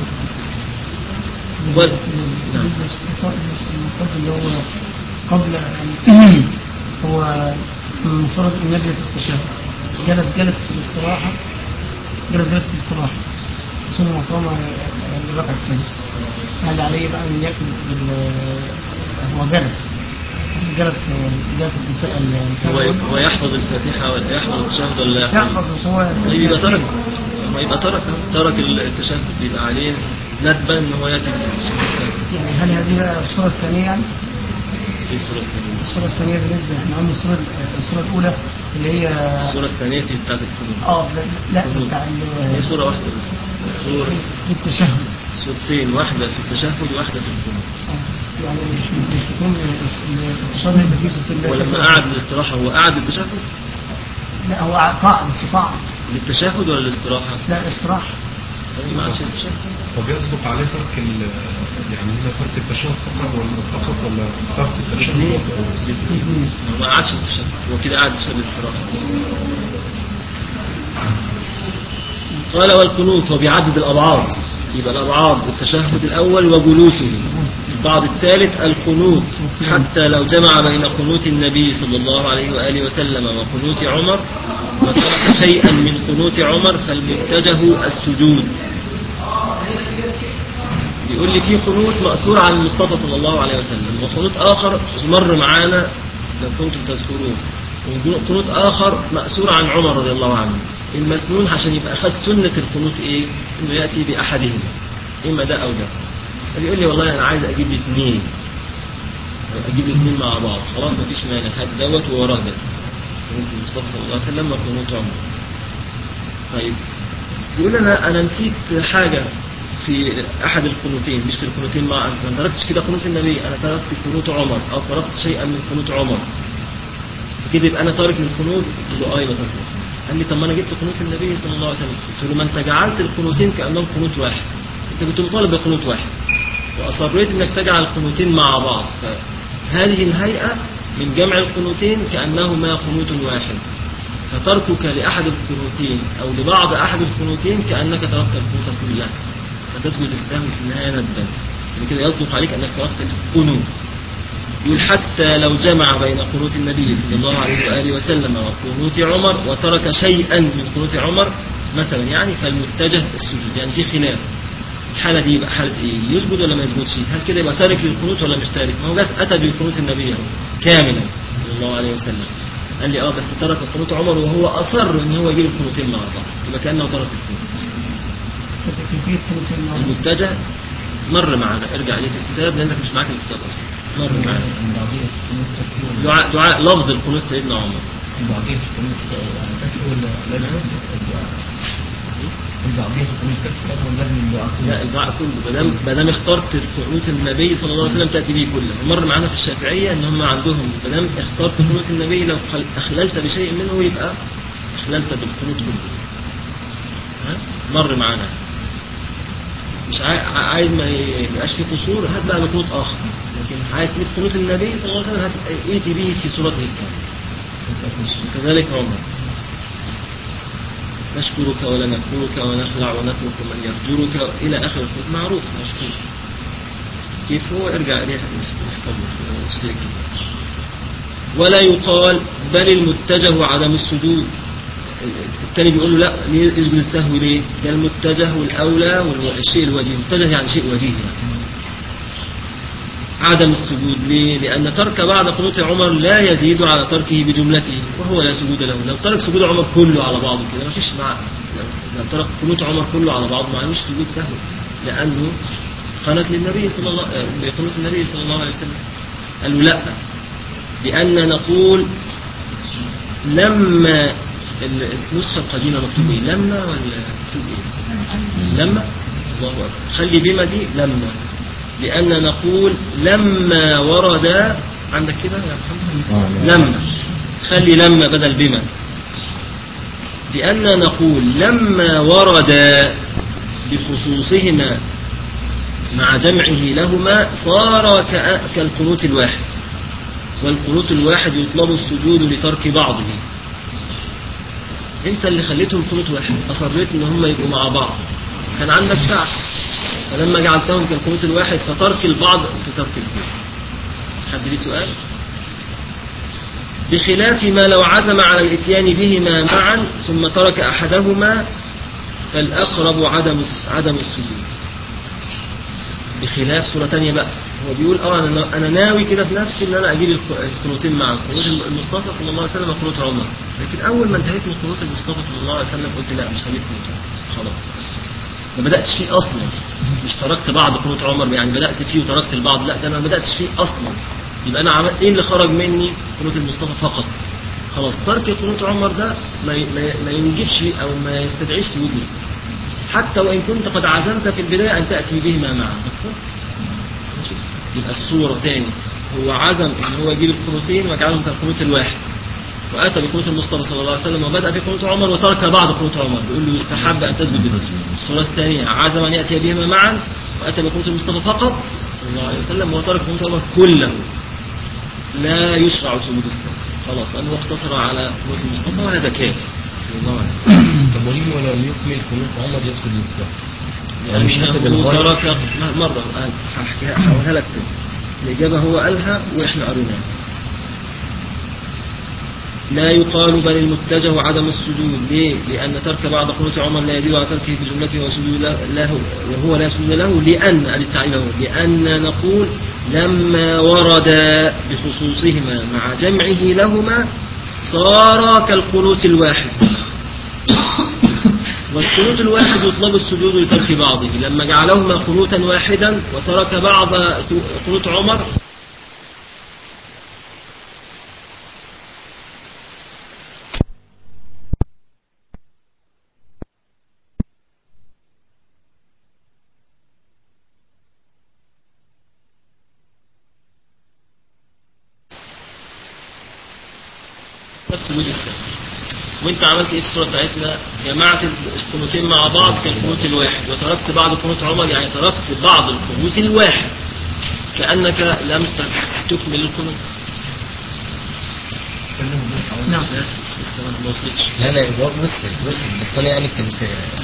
وال- نعم. بالنسبة للمفرد اللي هو قبل أن هو من فرض أن يجلس التشهد جلس جلس في الاستراحة جلس جلس في الاستراحة ثم قام الركعة السادسة هل عليه بقى أن يأتي بال هو جلس جلس جلس هو التشهد هو يحفظ الفاتحة ولا يحفظ التشهد ولا لا يحفظ يحفظ بس هو طيب يبقى ترك ما يبقى ترك ترك التشهد يبقى عليه ندبا ان هو ياتي بالسهل يعني هل هذه بقى الصورة الثانية يعني؟ في الصورة الثانية الصورة الثانية بالنسبة احنا قلنا الصورة الصورة الأولى اللي هي الصورة الثانية دي بتاعت القنوت اه لا لا بتاع ال- هي صورة واحدة بس صورة في التشهد صورتين واحدة في التشهد وواحدة في القنوت آه. يعني مش مش تكون التشهد اللي فيه صوت الله ولما قعد الاستراحة هو قعد للتشهد لا هو قاعد استطاع للتشهد ولا للاستراحة؟ لا استراحة طيب ما عادش التشهد طب يسبق عليه ترك ال يعني هنا ترك التشهد فقط ولا فقط ولا ترك التشهد الاثنين فقط؟ الاثنين هو ما قعدش التشهد هو كده قعد في الاستراحة قال والقنوت هو بيعدد الأبعاد يبقى الأبعاد التشهد الأول وجلوسه البعض الثالث القنوت حتى لو جمع بين قنوت النبي صلى الله عليه وآله وسلم وقنوت عمر وترك شيئا من قنوت عمر فالمتجه السجود يقول لي في قنوت مأثور عن المصطفى صلى الله عليه وسلم وقنوت آخر مر معانا لو كنتم تذكرون وقنوت آخر مأثور عن عمر رضي الله عنه المسنون عشان يبقى خد سنة القنوت إيه إنه يأتي بأحدهما إما ده أو ده فبيقول لي والله أنا عايز أجيب لي اثنين أجيب لي اثنين مع بعض خلاص مفيش مانع هات دوت ووراه ده قنوت المصطفى صلى الله عليه وسلم وقنوت عمر طيب يقول انا انا نسيت حاجه في احد القنوتين مش في القنوتين مع انا ما تركتش كده قنوت النبي انا تركت قنوت عمر او تركت شيئا من قنوت عمر فكده يبقى انا تارك للقنوت قلت له اه يبقى تارك قال لي طب ما انا جبت قنوت النبي صلى الله عليه وسلم قلت له ما انت جعلت القنوتين كانهم قنوت واحد انت كنت مطالب بقنوت واحد واصريت انك تجعل القنوتين مع بعض فهذه الهيئه من جمع القنوتين كانهما قنوت واحد فتركك لأحد القنوتين أو لبعض أحد القنوتين كأنك تركت القنوت كلها فتسجد السهو في النهاية ندبا يعني كده يصدق عليك أنك تركت القنوت يقول حتى لو جمع بين قنوت النبي صلى الله عليه وآله وسلم وقنوت عمر وترك شيئا من قنوت عمر مثلا يعني فالمتجه السجود يعني في خلاف الحالة دي يبقى حالة ايه يسجد ولا ما يسجدش هل كده يبقى تارك للقنوت ولا مش تارك ما هو جت أتى بقنوت النبي اهو كاملا صلى الله عليه وسلم قال لي اه بس ترك قنوت عمر وهو أصر ان هو يجيب القنوتين مع بعض يبقى كأنه ترك القنوت كيفية قنوت المرأة المتجه مر معنا ارجع ليه في الكتاب لانك مش معاك الكتاب اصلا مر معنا دعاء دعاء لفظ القنوت سيدنا عمر لا الدعاء كله ما دام ما دام اخترت قنوت النبي صلى الله عليه وسلم تاتي به كله مر معانا في الشافعيه ان هم عندهم ما دام اخترت قنوت النبي لو خل- اخللت بشيء منه يبقى اخللت بالقنوت كله ها؟ مر معانا مش عاي- عايز ما يبقاش في قصور هات بقى بقنوت اخر لكن عايز تجيب قنوت النبي صلى الله عليه وسلم هات ائتي به في صورته الكامله كذلك عمر نشكرك ولا نكفرك ونخلع ونترك من يفجرك إلى آخر الخط معروف مشكور كيف هو ارجع إليه نحفظه الشرك ولا يقال بل المتجه عدم السجود الثاني بيقول له لا ليه يسجد السهو ليه؟ ده المتجه والأولى والشيء الوجيه المتجه يعني شيء وجيه يعني. عدم السجود ليه؟ لأن ترك بعد قنوت عمر لا يزيد على تركه بجملته وهو لا سجود له لو ترك سجود عمر كله على بعضه كده مفيش مع لو- لو ترك قنوت عمر كله على بعضه معلوش سجود سهو لأنه قنت للنبي صلى الله آه، بقنوت النبي صلى الله عليه وسلم قالوا لا لأن نقول لما ال- النسخة القديمة مكتوب ايه لما ولا مكتوب ايه لما الله أكبر خلي بما دي لما لأن نقول لما ورد عندك كده يا محمد آه، لا. لما خلي لما بدل بما لأن نقول لما ورد بخصوصهما مع جمعه لهما صار كأ- كالقنوت الواحد والقنوت الواحد يطلب السجود لترك بعضه انت اللي خليتهم قنوت واحد اصريت ان هم يبقوا مع بعض كان عندك سعة فلما جعلتهم كالقنوت الواحد فترك البعض كترك الكل حد ليه سؤال بخلاف ما لو عزم على الاتيان بهما معا ثم ترك احدهما فالاقرب عدم عدم السجود بخلاف صورة تانية بقى هو بيقول اه انا انا ناوي كده في نفسي ان انا اجيب الق- القنوتين معا قنوت المصطفى صلى الله عليه وسلم وقنوت عمر لكن اول ما انتهيت من قنوت المصطفى صلى الله عليه وسلم قلت لا مش هجيب قنوت عمر. خلاص ما بداتش فيه اصلا مش تركت بعض قنوت عمر يعني بدات فيه وتركت البعض لا ده انا ما بداتش فيه اصلا يبقى انا عملت ايه اللي خرج مني قنوت المصطفى فقط خلاص ترك قنوت عمر ده ما ي- ما ي- ما ينجبش او ما يستدعيش وجود السنة. حتى وإن كنت قد عزمت في البداية أن تأتي بهما معا ماشي؟ يبقى الصورة تاني هو عزم أن هو يجيب القنوتين ويجعلهم كالقنوت الواحد وأتى بقنوت المصطفى صلى الله عليه وسلم وبدأ بقنوت عمر وترك بعض قنوت عمر بيقول له يستحب أن تثبت بالذكر الصورة الثانية عزم أن يأتي بهما معا وأتى بقنوت المصطفى فقط صلى الله عليه وسلم وترك قنوت عمر كله لا يشرع سجود السهو خلاص لأنه اقتصر على قنوت المصطفى وهذا كافي صلى الله عليه وسلم طب وليه ولم يكمل قنوت عمر يسجد للسهو يعني مش لأنه كاتب الغاية ترك مرة الآن هحكيها هحولها لك تاني الإجابة هو قالها وإحنا قريناها لا يقال بل المتجه عدم السجود ليه؟ لأن ترك بعض قنوت عمر لا يزيد على تركه بجملته وسجود له له- وهو لا سجود له لأن ادي التعليل هو لأن نقول لما ورد بخصوصهما مع جمعه لهما صار كالقنوت الواحد والقنوت الواحد يطلب السجود لترك بعضه لما جعلهما قنوتا واحدا وترك بعض قنوت عمر نفس سجود السهو وانت عملت ايه في الصوره بتاعتنا جمعت القنوتين مع بعض كالقنوت الواحد وتركت بعض قنوت عمر يعني تركت بعض القنوت الواحد كانك لم ت- تكمل القنوت نعم بس بس ما وصلتش لا لا الجواب وصل وصل بس انا يعني كنت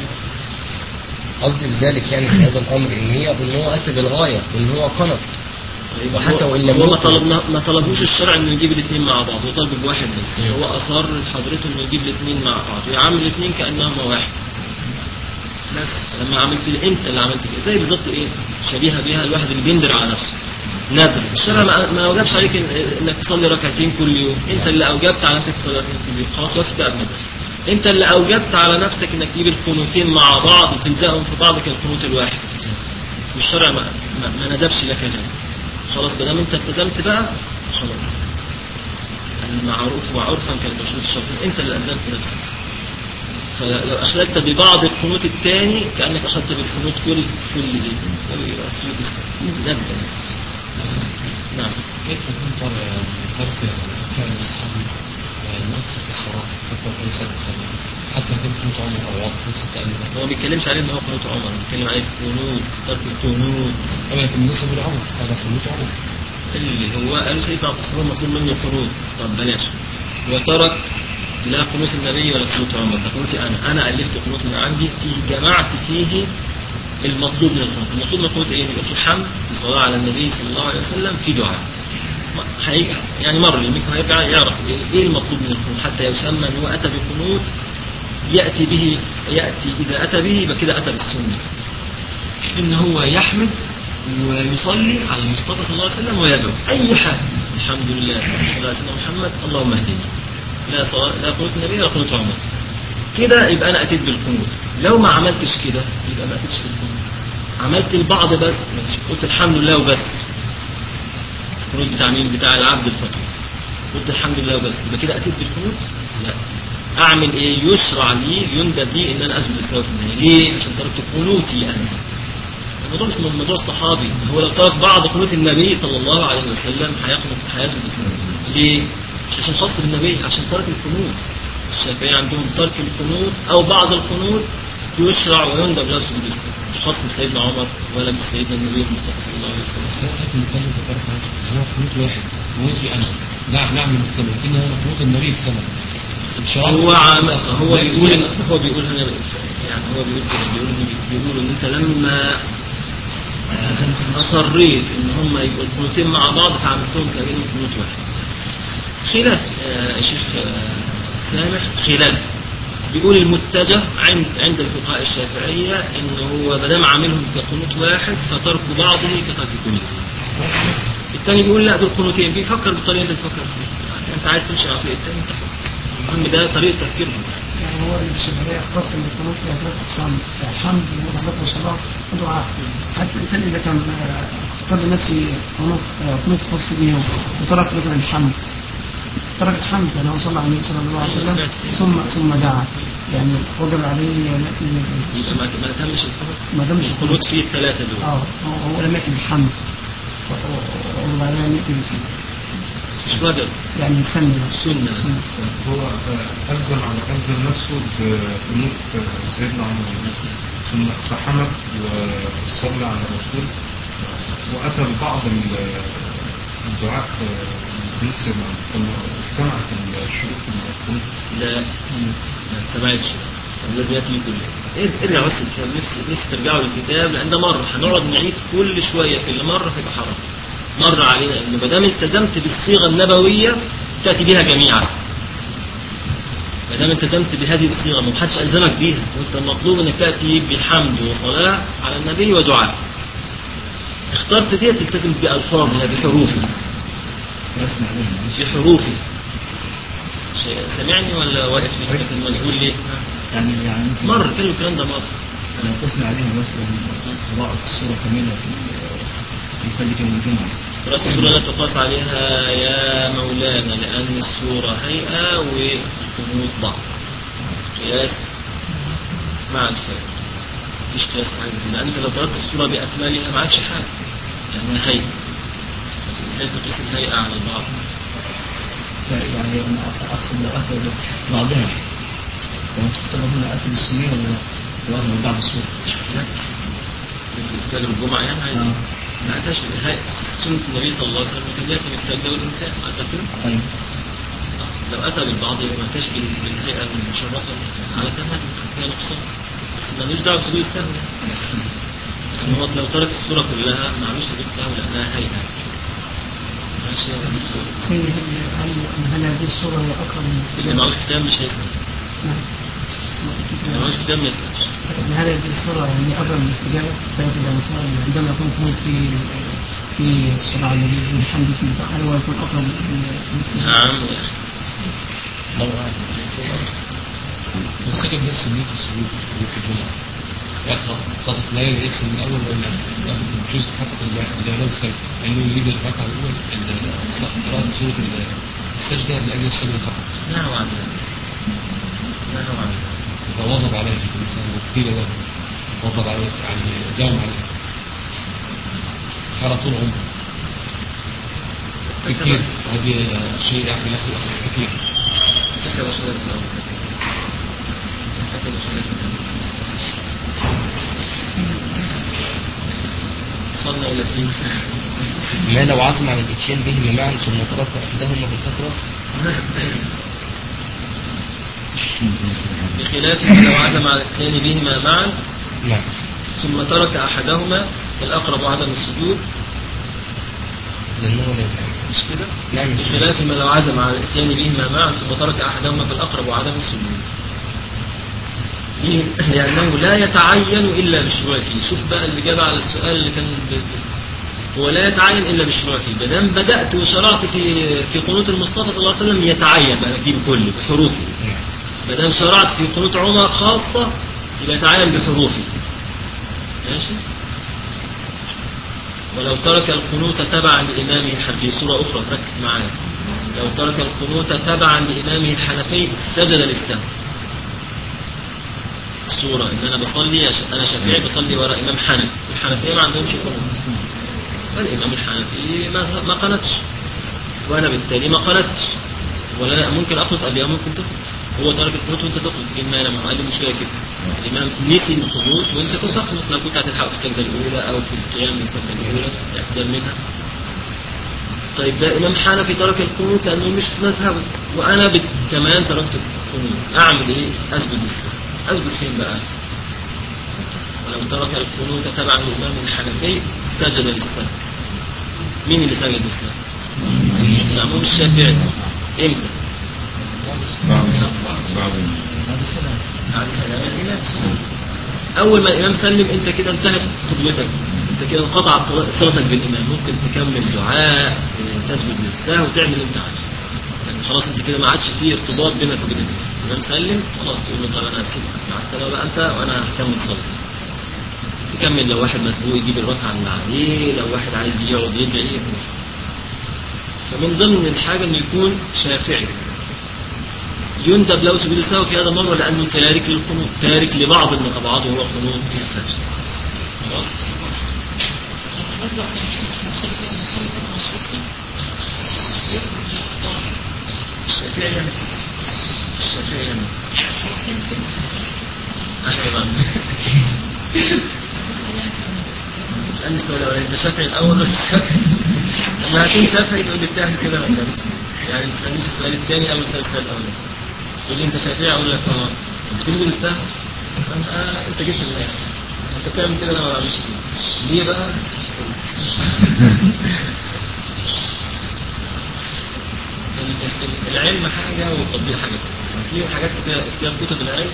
قصدي بذلك يعني في هذا الامر ان هي ان هو اتى بالغايه وان هو قنط يبقى وحتى هو- وإن لم هو ما يكن- طلبنا ما طلبوش الشرع انه يجيب الاثنين مع بعض هو طالب بواحد بس هو اصر حضرته انه يجيب الاثنين مع بعض يعمل الاثنين كانهما واحد بس لما عملت انت اللي عملت كده زي بالظبط ايه شبيهه بيها الواحد اللي بيندر على نفسه ندر الشرع ما, ما اوجبش عليك إن- انك تصلي ركعتين كل يوم انت اللي اوجبت على نفسك تصلي ركعتين كل يوم خلاص وقفت بقى بندر انت اللي اوجبت على نفسك انك تجيب القنوتين مع بعض وتلزقهم في بعض كالقنوت الواحد والشرع ما, ما, ما ندبش لك هذا خلاص ما دام انت التزمت بقى خلاص المعروف وعرفا كالمشروط الشرعي انت اللي الزمت نفسك فلو اخذت ببعض القنوت الثاني كانك اخذت بالقنوت كل كل دي يبقى سجود السهو نبدا نعم كيف ينظر ترك فعل الصحابي المؤثر في الصلاة حتى في صلاة حتى في قنوت عمر أو وقت حتى أن هو ما بيتكلمش عليه ان هو قنوت عمر بيتكلم عليه قنوت ترك القنوت أما لكن بالنسبة لعمر هذا قنوت عمر اللي هو قالوا سيدنا عبد الصمد مطلوب منه قنوت طب بلاش وترك لا قنوت النبي ولا قنوت عمر ده قنوتي انا انا الفت قنوت من عندي فيه جمعت فيه المطلوب من القنوت المطلوب من القنوت ايه يبقى في حمد في صلاه على النبي صلى الله عليه وسلم في دعاء ما- هيجي يعني مر الميكرو هيرجع يعرف إيه- ايه المطلوب من القنوت حتى يسمى ان هو اتى بقنوت ياتي به ياتي اذا اتى به يبقى كده اتى بالسنه ان هو يحمد ويصلي على المصطفى صلى الله عليه وسلم ويدعو اي حاجه الحمد لله صلى الله عليه وسلم محمد اللهم اهدنا لا صلاة لا قنوت النبي ولا قنوت عمر كده يبقى انا اتيت بالقنوت لو ما عملتش كده يبقى ما اتيتش بالقنوت عملت البعض بس ماشي قلت الحمد لله وبس القنوت بتاع مين بتاع العبد الفقير قلت الحمد لله وبس يبقى كده اتيت بالقنوت لا اعمل ايه يشرع لي يندب لي ان انا اسجد السهو في النهايه ليه عشان تركت قنوتي انا الموضوع مش من موضوع الصحابي هو لو ترك بعض قنوت النبي صلى الله عليه وسلم هيقنط هيسجد السهو ليه مش عشان خاطر النبي عشان ترك القنوت الشافعية عندهم ترك القنوت او بعض القنوت يشرع ويندب له سجود السهو مش خاص بسيدنا عمر ولا بسيدنا النبي المصطفى صلى الله عليه وسلم بس احنا بنتكلم في فرق هو قنوت واحد قنوتي انا نعم نعم مكتمل لكن هو قنوت النبي اكتمل الشرع هو عم هو بيقول إن- هو بيقول هنا يعني هو بيقول كده بيقول إن- بيقول ان انت لما آه، اصريت ان هم يبقوا القنوتين مع بعض فعملتهم كانهم قنوت واحد خلاف آه، يا شيخ آه، سامح خلاف بيقول المتجه عند عند الفقهاء الشافعيه ان هو ما دام عاملهم كقنوت واحد فترك بعضه كترك كله الثاني بيقول لا دول قنوتين بيفكر بالطريقه اللي بتفكر فيها انت عايز تمشي على الطريق الثاني المهم ده طريقه تفكيرهم يعني هو الشافعية قسم القنوت إلى ثلاث أقسام الحمد والصلاة والصلاة ودعاء حتى الإنسان إذا كان آه، اختار لنفسه قنوت آه، قنوت خاص به وترك مثلا الحمد ترك الحمد يعني هو صلى على النبي صلى الله عليه وسلم ثم ثم دعا يعني وجب عليه أن يأتي يبقى ما ما تهمش القنوت ما دامش القنوت فيه الثلاثه دول اه هو هو لم يأتي بالحمد وبعدين يأتي بالسنة مش واجب يعني سنة سنه هو آه، ألزم على ألزم نفسه بقنوت آه، سيدنا عمر ثم فحمد وصلى على الرسول وأتى ببعض ال- الدعاء آه، قنوت سيدنا عمر ثم اجتمعت الشروط في القنوت لا ما اتبعتش طب لازم ياتي كله إيه- ارجع بس الكتاب نفسي نفسي ترجعوا للكتاب لان ده مره هنقعد نعيد كل شويه في اللي مره هيبقى حرام مر علينا ان ما دام التزمت بالصيغه النبويه تاتي بها جميعا ما دام التزمت بهذه الصيغه ما حدش الزمك بيها وانت المطلوب انك تاتي بحمد وصلاه على النبي ودعاء اخترت دي تلتزم بألفاظها بحروفها بحروفها شيء- سامعني ولا واقف في المجهول ليه؟ يعني يعني ممكن مر كلمة الكلام ده مر لو قسنا عليها مثلا قراءة السورة كاملة في في كل يوم الجمعة قراءة السورة لا تقاس عليها يا مولانا لأن السورة هيئة والقنوت بعض قياس مع الفرق مفيش قياس مع حاجة لأن أنت لو تركت السورة بأكملها معكش حاجة لأنها هيئة ازاي تقيس الهيئة على البعض لا يعني أنا أقصد لو أخذ بعضها وأنت تختار هنا أكل السنية ولا ولا من بعض السورة كتاب الجمعة يعني عايز آه. ما أتاش هيئة سنة النبي صلى الله عليه وسلم كان يأتي باستجداد الإنسان أعتقد أيوة لو أتى بالبعض يبقى ما أتاش بال- بالهيئة المشرفة على كمال فيها نقصان بس ملوش دعوة بسجود السهو يعني هو لو ترك الصورة كلها معلوش سجود السهو لأنها هيئة ماشي يا دكتور. سيد هل هل هذه الصورة هي أقرب من اللي معهوش كتاب مش هيسأل نعم. اللي معهوش كتاب ما يسألش هل هذه الصورة يعني أقرب من الاستجابة؟ فيجب أن يصير عندما يكون قنوت في في الصلاة على النبي والحمد فيه هل هو يكون أقرب من الاستجابة؟ نعم يا أخي وسكت بس نية السجود في الجمعة يقرأ قد لا يأس من الأول ولا ياخد الجزء حتى اللي لو سجد لأنه يريد الركعة الأول ال- قراءة سورة ال- السجدة لأجل السجدة فقط نهوا عن ذلك نهوا عن ذلك فواظب عليه الإنسان وقيل له واظب عليه يعني داوم عليه على طول عمره كثير هذه شيء يعني له كثير كتب شوية الأول كتب شوية الأول وصلنا إلى فين؟ ما لو عزم على الاتيان بهما معا ثم ترك احدهما في الفترة بخلاف ما لو عزم على الاتيان بهما معا نعم ثم ترك أحدهما فالأقرب عدم السجود لأنه لا يفعل مش كده؟ نعم بخلاف ما لو عزم على الاتيان بهما معا ثم ترك أحدهما فالأقرب عدم السجود ليه؟ لأنه لا يتعين إلا بالشروع فيه شوف بقى الإجابة على السؤال اللي كان ب- هو لا يتعين إلا بالشروع فيه بدام بدأت وشرعت في في قنوت المصطفى صلى الله عليه وسلم يتعين بقى أجيب كله بحروفه نعم بدام شرعت في قنوت عمر خاصة يبقى يتعين بحروفه ماشي ولو ترك القنوت تبعا لإمامه في صورة أخرى ركز معايا لو ترك القنوت تبعا لإمامه الحنفي سجد للسهو الصورة إن أنا بصلي أنا شافعي بصلي وراء إمام حنفي الحنفية ما عندهمش قنوت فالإمام الحنفي ما ما قنتش وأنا بالتالي ما قنتش ولا ممكن أقنط قبلها ممكن تقنط هو ترك القنوت وأنت تقنط إيه المانع ما هو قال لي مشكلة كده الإمام نسي القنوت وأنت كنت تقنط لو كنت هتلحق في السجدة الأولى أو في القيام من السجدة الأولى اعتدال منها طيب ده إمام حنفي ترك القنوت لأنه مش في مذهبه وأنا بت- كمان تركت القنوت أعمل إيه؟ أسجد للسهو أسجد فين بقى؟ ولو ترك القنوت تبعا للإمام الحنفي سجد للسهو مين اللي سجد للسهو؟ الإمام الشافعي إمتى؟ بعد بعد سلام الإمام أول ما الإمام سلم أنت كده انتهت قبلتك أنت كده انقطعت صلتك بالإمام ممكن تكمل دعاء اه، تسجد للسهو وتعمل اللي أنت عايزه يعني خلاص أنت كده ما عادش فيه ارتباط بينك وبين الإمام الإمام سلم خلاص تقول له طب أنا هسيبك مع السلامة بقى أنت وأنا هكمل صلاتي تكمل لو واحد مسبوق يجيب الركعة اللي عليه لو واحد عايز يقعد يدعي يقعد. فمن ضمن الحاجة إنه يكون شافعي يندب له سجود السهو في هذا المرة لأنه تارك للقنوت تارك لبعض النقابات وهو قنوت في الفجر خلاص الشافعي يعني الشافعي يعني أيوة اسألني السؤال الأولاني أنت شافعي الأول ولا شافعي؟ لما هكون شافعي تقول لي بتعمل كده ولا لا؟ يعني ما تسألنيش السؤال الثاني أو السؤال الأولاني تقول لي أنت شافعي أقول لك أه بتنزل السهم فأنت آه أنت جبت الآية أنت بتعمل كده أنا ما بعملش كده ليه بقى؟ ال- ال- العلم حاجة والتطبيق حاجة تانية. في حاجات كتير كتير في كتب العلم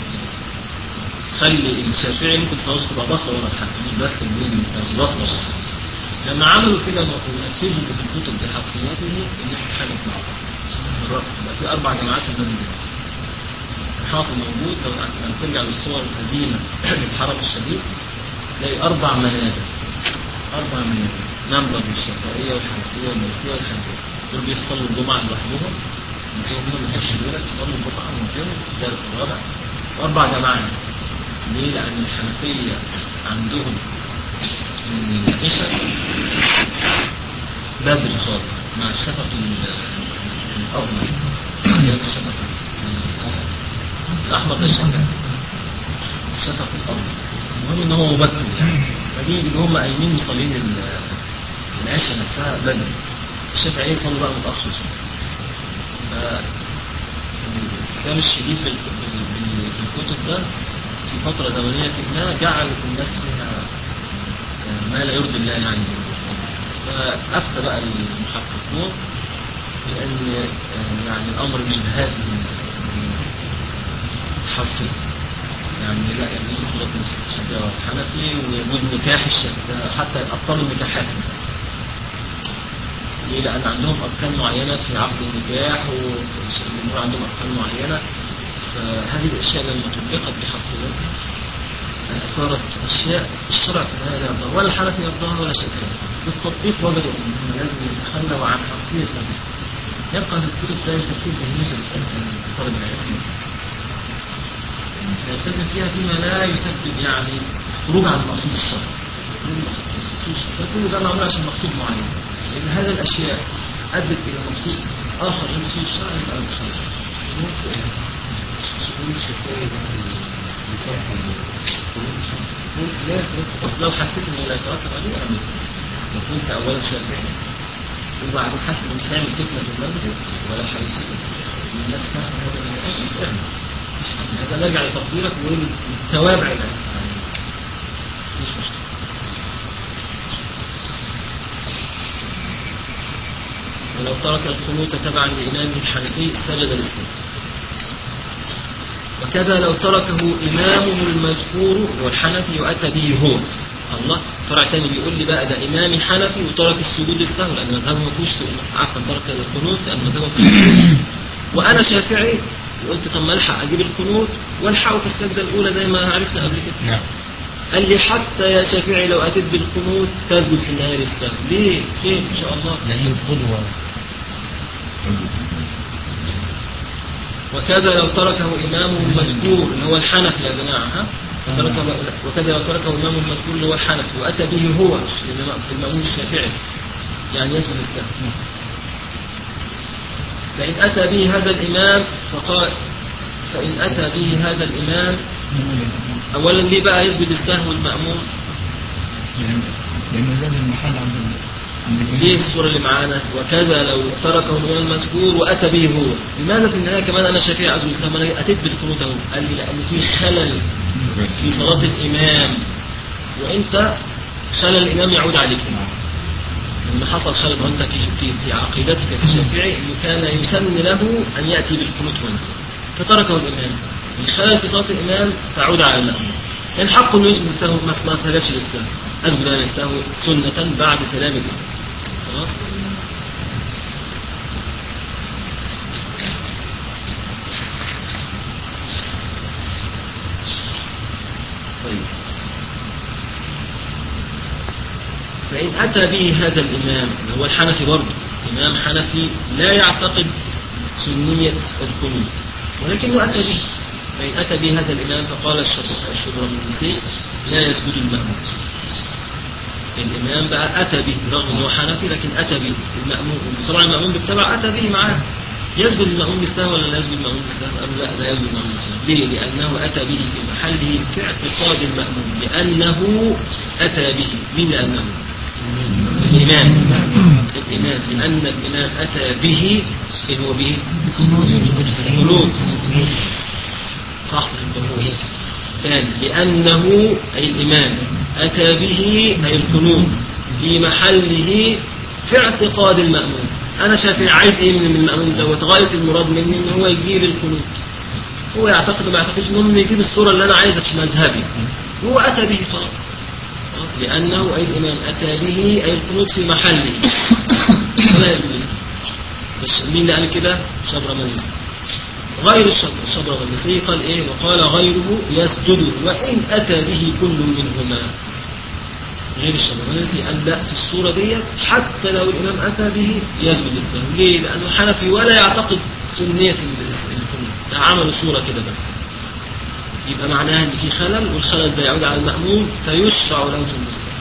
خلي الشافعي ممكن صلاته تبقى ضغطة ورا الحنفي مش بس الجزء المستوى ضغطة ورا لما عملوا كده ونفذوا في الكتب بحقيقته الناس اتخانقت مع بعض بالرغم بقى في أربع جماعات في النادي الحاصل موجود لو لما ترجع للصور القديمة للحرم الشديد تلاقي أربع منابر أربع منابر منبر للشافعية والحنفية والمالكية والحنفية دول بيصلوا الجمعة لوحدهم بيصلوا كده من خش دول يصلوا الجمعة لوحدهم ده الرابع وأربع جماعات ليه؟ لأن الحنفية عندهم من العشاء بدري خالص مع الشفق ال- الأخضر غير الشفق الأحمر ده الشفق الشفق الأخضر المهم إن هو مبكر يعني فدي اللي هم قايمين مصلين ال- العشاء نفسها بدري الشافعيين صلوا بقى متأخر شوية ف- الاستخدام الشديد في ال- في ال- في الكتب ده في فترة زمنية ما جعل الناس فيها آه، ما لا يرضي الله يعني فأفتى بقى المحققون بأن آه، يعني الأمر مش بهذه الحرف يعني لا يجوز صلاة الشافعي والحنفي ويجوز نكاح الشافعي حتى أبطال النكاحات ليه؟ لأن عندهم أركان معينة في عقد النكاح والجمهور عندهم أركان معينة فهذه الأشياء لما طبقت بحق أثارت أشياء الشرع لا يرضى ولا الحنفي يرضاها ولا شيء بالتطبيق وجدوا أنهم لازم يتخلوا عن حرفية هذه يبقى في الكتب ثاني ترتيب تهميش طالب العلم يلتزم فيها فيما لا يسبب يعني خروج عن مقصود الشرع فكل ده معمول عشان مقصود معين لأن هذه الأشياء أدت إلى مقصود آخر غير مقصود الشرع يبقى مش بس لو حسيت انه لا يترتب عليه اعمل لو كنت اولا شافعي وبعدين حاسس انه مش هيعمل فتنه في المسجد ولا هيسيب الناس فاهمه هذا الموضوع اعمل هذا نرجع لتقديرك والتوابع الان مش مشكله ولو ترك القنوت تبعا لإمامه الحنفي سجد للسجد وكذا لو تركه إمامه المذكور والحنفي يؤتى به هو الله فرع تاني بيقول لي بقى ده إمامي حنفي وترك السجود السهو لأن مذهبه ما فيهوش عفوا ترك القنوت لأن مذهبه ما فيهوش سجود. وأنا شافعي وقلت طب ما الحق أجيب القنوت والحقه في السجدة الأولى زي ما عرفنا قبل كده نعم قال لي حتى يا شافعي لو أتيت بالقنوت تسجد في النهاية للسهو ليه؟ خير إن شاء الله لأنه القدوة وكذا لو تركه إمامه المذكور اللي هو الحنفي يا جماعة ها وتركه وكذا لو تركه إمامه المذكور اللي هو الحنفي وأتى به هو الإمام- المأمون الشافعي يعني يسجد السهو فإن أتى به هذا الإمام فقال فإن أتى به هذا الإمام أولا ليه بقى يسجد السهو المأمون لأن لأن زاد المحل عند ال- عند الإمام. ليه الصورة اللي معانا وكذا لو تركه الإمام المذكور وأتى به هو لماذا في النهاية كمان أنا شافعي عز وجل أنا أتيت بالقنوت أهو قال لي لأن في خلل في صلاة الإمام وأنت خلل الإمام يعود عليك لما حصل خلل وأنت في, في, في عقيدتك كشافعي أنه كان يسن له أن يأتي بالقنوت وأنت فتركه الإمام الخلل في صلاة الإمام تعود على المأمون كان حقه أنه يسجد السهو ما ما سجدش للسهو أسجد أنا للسهو سنة بعد سلام الإمام خلاص طيب فإن أتى به هذا الإمام اللي هو الحنفي برضه إمام حنفي لا يعتقد سنية القنوت ولكنه أتى به فإن أتى به هذا الإمام فقال الشبر- الشبرمنسي لا يسجد المأمون الإمام بقى أتى به رغم أنه حنفي لكن أتى به المأمون طبعا المأمون بالتبع أتى به معاه يسجد المأمون بالسهو ولا لا يسجد المأمون بالسهو؟ قالوا لا لا يسجد المأمون بالسهو ليه؟ لأنه أتى به في محله كاعتقاد المأمون لأنه أتى به مين لأنه؟ الإمام الإمام لأن الإمام أتى به إيه هو به؟ القنوت صح صح القنوت ثاني لأنه أي الإمام أتى به أي القنوت في محله في اعتقاد المأمون أنا شافعي عايز إيه من المأمون دوت غاية المراد مني إن هو يجيب القنوت هو يعتقد وما يعتقدش المهم يجيب الصورة اللي أنا عايزها في مذهبي هو أتى به خلاص لأنه أي الإمام أتى به أي القنوت في محله فلا يجوز بس مين اللي قال كده؟ شبر منيس غير الشبر الشبر والنسي قال إيه وقال غيره يسجد وإن أتى به كل منهما غير الشبر والنسي قال لا في الصورة ديت حتى لو الإمام أتى به يسجد السهو ليه؟ لأنه حنفي ولا يعتقد سنية القنوت ده عملوا صورة كده بس يبقى معناها ان في خلل والخلل ده يعود على المأموم فيشرع له سجود السهو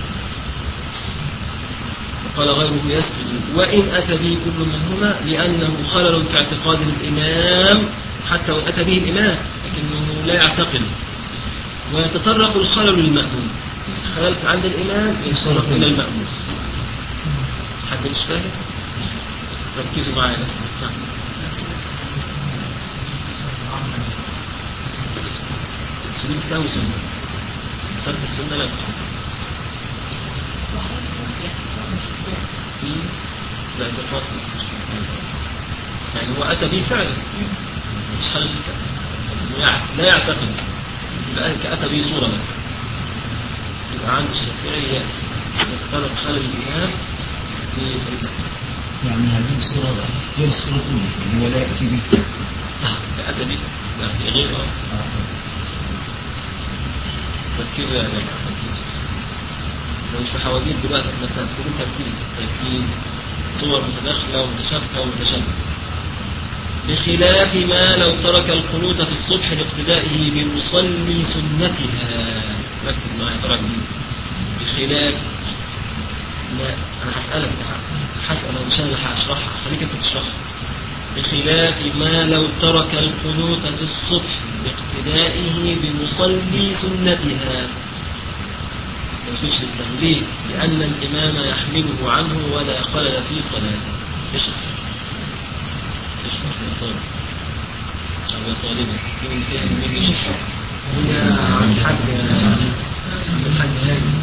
وقال غيره يسجد وإن أتى به كل منهما لأنه خلل في اعتقاد الإمام حتى وإن أتى به الإمام لكنه لا يعتقد ويتطرق الخلل للمأموم خلل عند الإمام يتطرق إلى المأموم حد مش فاهم؟ ركزوا معايا بس نعم. سجود السهو سنة ترك السنة لا تفسد في لا ده فاصل يعني هو أتى به فعلا مش خلل يعني لا يعتقد يبقى كأتى به صورة بس يبقى عند الشافعي يختلف خلل الإمام في الإسلام يعني هذه الصورة غير الصورة الأولى هو لا يأتي به أتى به لا في غير آه. ركزوا يا جماعة ركزوا لو مش محاولين دلوقتي احنا سنكون تركيز تركيز صور متداخلة ومتشابهة ومتشابهة بخلاف ما لو ترك القنوت في الصبح لاقتدائه بمصلي سنتها ركز معايا ترى دي بخلاف لا انا هسألك هسأل انا مش انا اللي هشرحها خليك انت تشرحها بخلاف ما لو ترك القنوت في الصبح باقتدائه بمصلي سنتها ما يسجدش للسهو ليه؟ لأن الإمام يحمله عنه ولا خلل في صلاته اشرح اشرح يا طالب أو يا طالبة في من تاني مين يشرح؟ يا عم الحاج عم الحاج هاني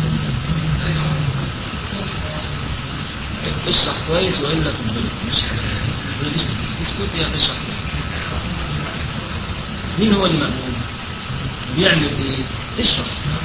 اشرح كويس وإلا تنضرب مش اسكت يا اشرح مين هو المأمون؟ بيعمل ايه؟ اشرح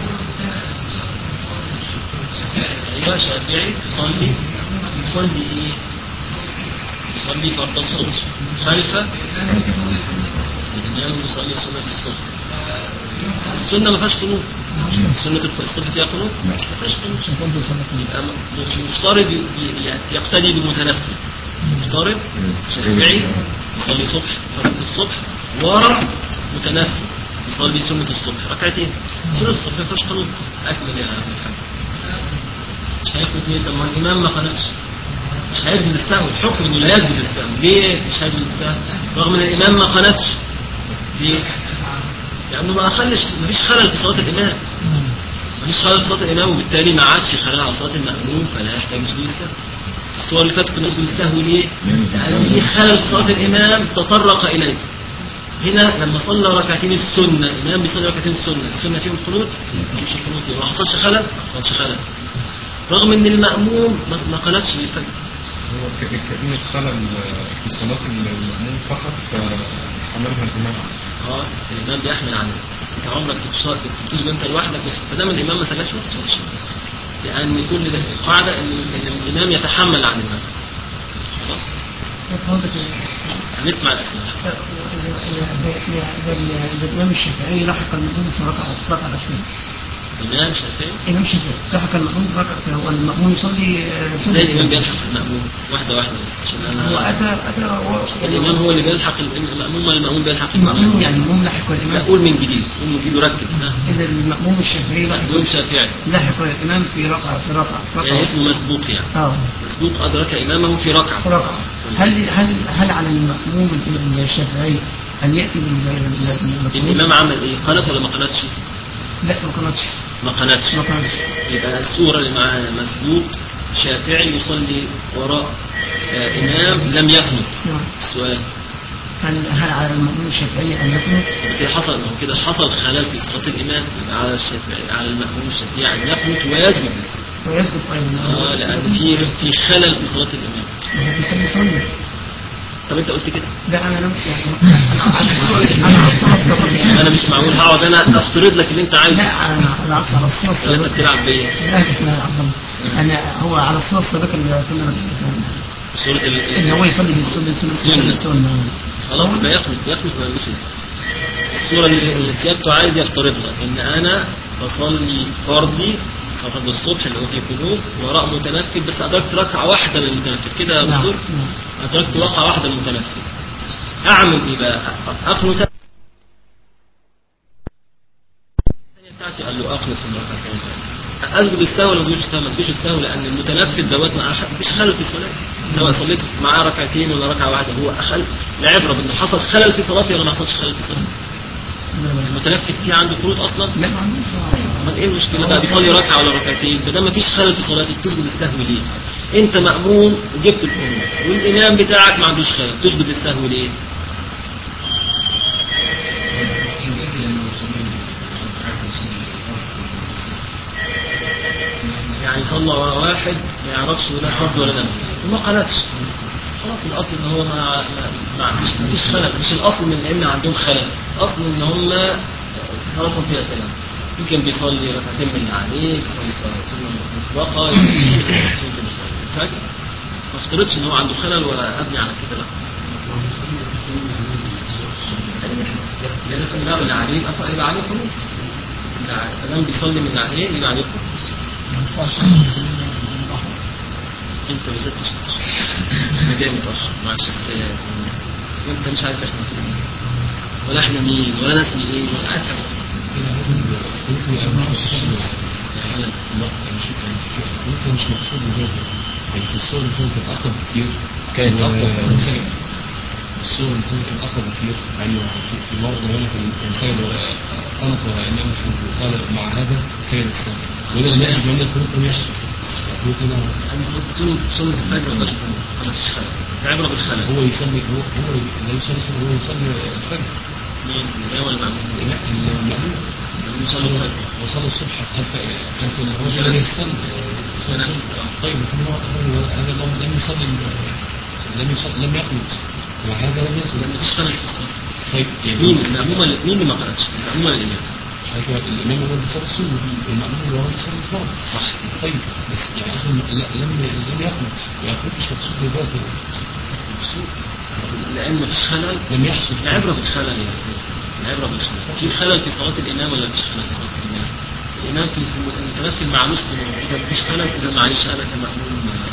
ايوه شافعي يصلي يصلي ايه؟ يصلي فرض الصبح خلف الإمام يصلي سنة الصبح السنة ما فيهاش قنوت سنة الصبح فيها قنوت ما فيهاش قنوت يبقى مفترض ي- ي- يقتدي بالمتنفل مفترض شافعي يصلي صبح فريضة الصبح ورا متنفل يصلي سنة الصبح ركعتين سنة الصبح ما فيهاش قنوت أكمل يا محمد مش هياخد مين طب ما الإمام ما قناتش مش هيسجد السهو الحكم انه لا يسجد السهو ليه مش هيسجد السهو رغم ان الامام ما قناتش ليه لانه ما اخلش مفيش خلل في صلاه الامام مفيش خلل في صلاه الامام وبالتالي ما عادش خلل على صلاه الماموم فلا يحتاج سجود السهو الصور اللي فاتت كنا نسجد السهو ليه؟ لان في خلل في صلاه الامام تطرق اليه هنا لما صلى ركعتين السنة الإمام بيصلي ركعتين السنة السنة فيهم قنوت مش قنوت ما حصلش خلل ما حصلش خلل رغم ان المأموم ما ما قناتش للفجر هو ك- كلمة خلل في صلاة المأموم فقط فحملها الإمام عليه. اه الامام بيحمل عنه انت عمرك بتصلي بتسجد انت لوحدك ما دام الامام ما سجدش ما تصليش لان كل ده القاعده ان إن الامام يتحمل عن الامام خلاص حضرتك هنسمع الاسماء إذا الإمام الشافعي لحق المأموم في ركعة ركعة الأخيرة الامام شافعي الإمام الشافعي لحق المأموم في ركعة والمأموم يصلي آه، ازاي الامام بيلحق الماموم واحده واحده بس عشان هو انا أتى أتى هو الامام هو اللي بيلحق الإم- الماموم ولا الماموم بيلحق المأموم يعني المأموم لحق لا الإمام قول من جديد قول من جديد وركز ها إذا المأموم الشافعي لحق الماموم شافعي لحق الإمام في ركعة في ركعة في يعني ركعة اسمه مسبوق يعني اه مسبوق ادرك امامه في ركعه في ركعة هل هل هل على المأموم الشافعي أن يأتي بال- بالمأموم؟ الامام عمل ايه قنات ولا ما قناتش لا ما قناتش ما قناتش ما قناتش يبقى السورة اللي معاها مسبوق شافعي يصلي وراء آه، إمام لم يقنط نعم. السؤال هل هل على المأموم الشافعي أن يقنط؟ كده حصل أو كده حصل خلل في صلاة الإمام يبقى على الشافعي على المأموم الشافعي أن يقنط ويسجد ويسجد أيضا آه لأن في في خلل في صلاة الإمام هو بيصلي سنة طب أنت قلت كده لا أنا لم يعني أنا أنا على الصلاة السابقة أنا مش معقول هقعد أنا أفترض لك اللي أنت عايزه لا أنا على على الصلاة ولا أنت السابقة بتلعب بيا لا لا يا عبد الله أنا هو على الصلاة السابقة اللي كنا بنتكلم سورة ال- إن هو يصلي بالسنة سنة. السنة السنة خلاص يبقى يقنط يقنط ما يعملش الصورة اللي اللي سيادته عايز يفترضها ان انا بصلي فردي صلاة الصبح اللي هو في قنوت وراء متنفل بس ادركت ركعة واحدة من المتنفل كده يا نعم دكتور نعم. ادركت ركعة واحدة من المتنفل اعمل ايه بقى اقنط الثانية بتاعتي قال له اخلص من ركعتين اسجد استوى ولا ما اسجدش استوى ما اسجدش استوى لان المتنفل دوت ما فيش خلل في صلاته سواء صليت معاه ركعتين ولا ركعه واحده هو اخل العبره بان حصل خلل في صلاتي ولا ما حصلش خلل في صلاتي المتنفل فيه عنده فروض اصلا لا ما عندوش امال ايه المشكله بقى بيصلي ركعه ولا ركعتين فده ما فيش خلل في صلاتك تسجد السهو ليه انت ماموم وجبت القنوت والامام بتاعك ما عندوش خلل تسجد السهو ليه يعني صلى ورا واحد ما يعرفش ولا فرض ولا نفل وما قناتش خلاص الاصل ان هو ما ما ما مش مفيش خلل مش الاصل من الائمه عندهم خلل الاصل ان هم صلاتهم فيها كلام يمكن بيصلي ركعتين من اللي عليه بيصلي صلاه سنه مطلقه فاكر ما افترضش ان هو عنده خلل ولا ابني على كده لا لا اللي عليه يبقى يبقى عليه قنوت الإمام بيصلي من اللي عليه يبقى عليه قنوت انت بالذات مش متأخر انا جاي متأخر مع الشفتات وانت مش عارف احنا فين ولا احنا مين ولا انا اسمي ايه ولا عارف ممكن مش مقصود بذاته يعني في الصور اللي كانت أقرب كتير كانت أقرب الصور اللي كانت أقرب كتير يعني في في مرة هنا كان الإنسان قنط وإمام قال مع هذا سيد السنة وده لم يحصل لأن القنوط لم يحصل القنوط هنا انا قلت له سنة الفجر ما فيش خلل العبرة بالخلل هو يصلي هو هو لا يصلي سنة هو يصلي الفجر مين الإمام ولا المأموم؟ لا المأمون المأموم يصلي الفجر وصلى الصبح كان في كان في الرجل الذي يستنى طيب لكن هو هو هذا لم لم يصلي لم يصلي لم يقنط مع هذا لم ما يسجد فيش خلل في الصلاة طيب مين المأموم ولا مين اللي ما قرأش؟ المأموم ولا الإمام؟ هو الامام هو اللي بيصلي السنه المأمون هو اللي بيصلي الفرض صح طيب بس يعني اخي لا لم لم يقنط يقنط مش مقصود بذاته مقصود لأن مفيش خلل لم يحصل العبرة بالخلل يا أساس العبرة بالخلل في خلل في صلاة الإمام ولا مفيش خلل في صلاة الإمام الإمام في المتنفل معلوش إذا مفيش خلل إذا معلش أنا كمأموم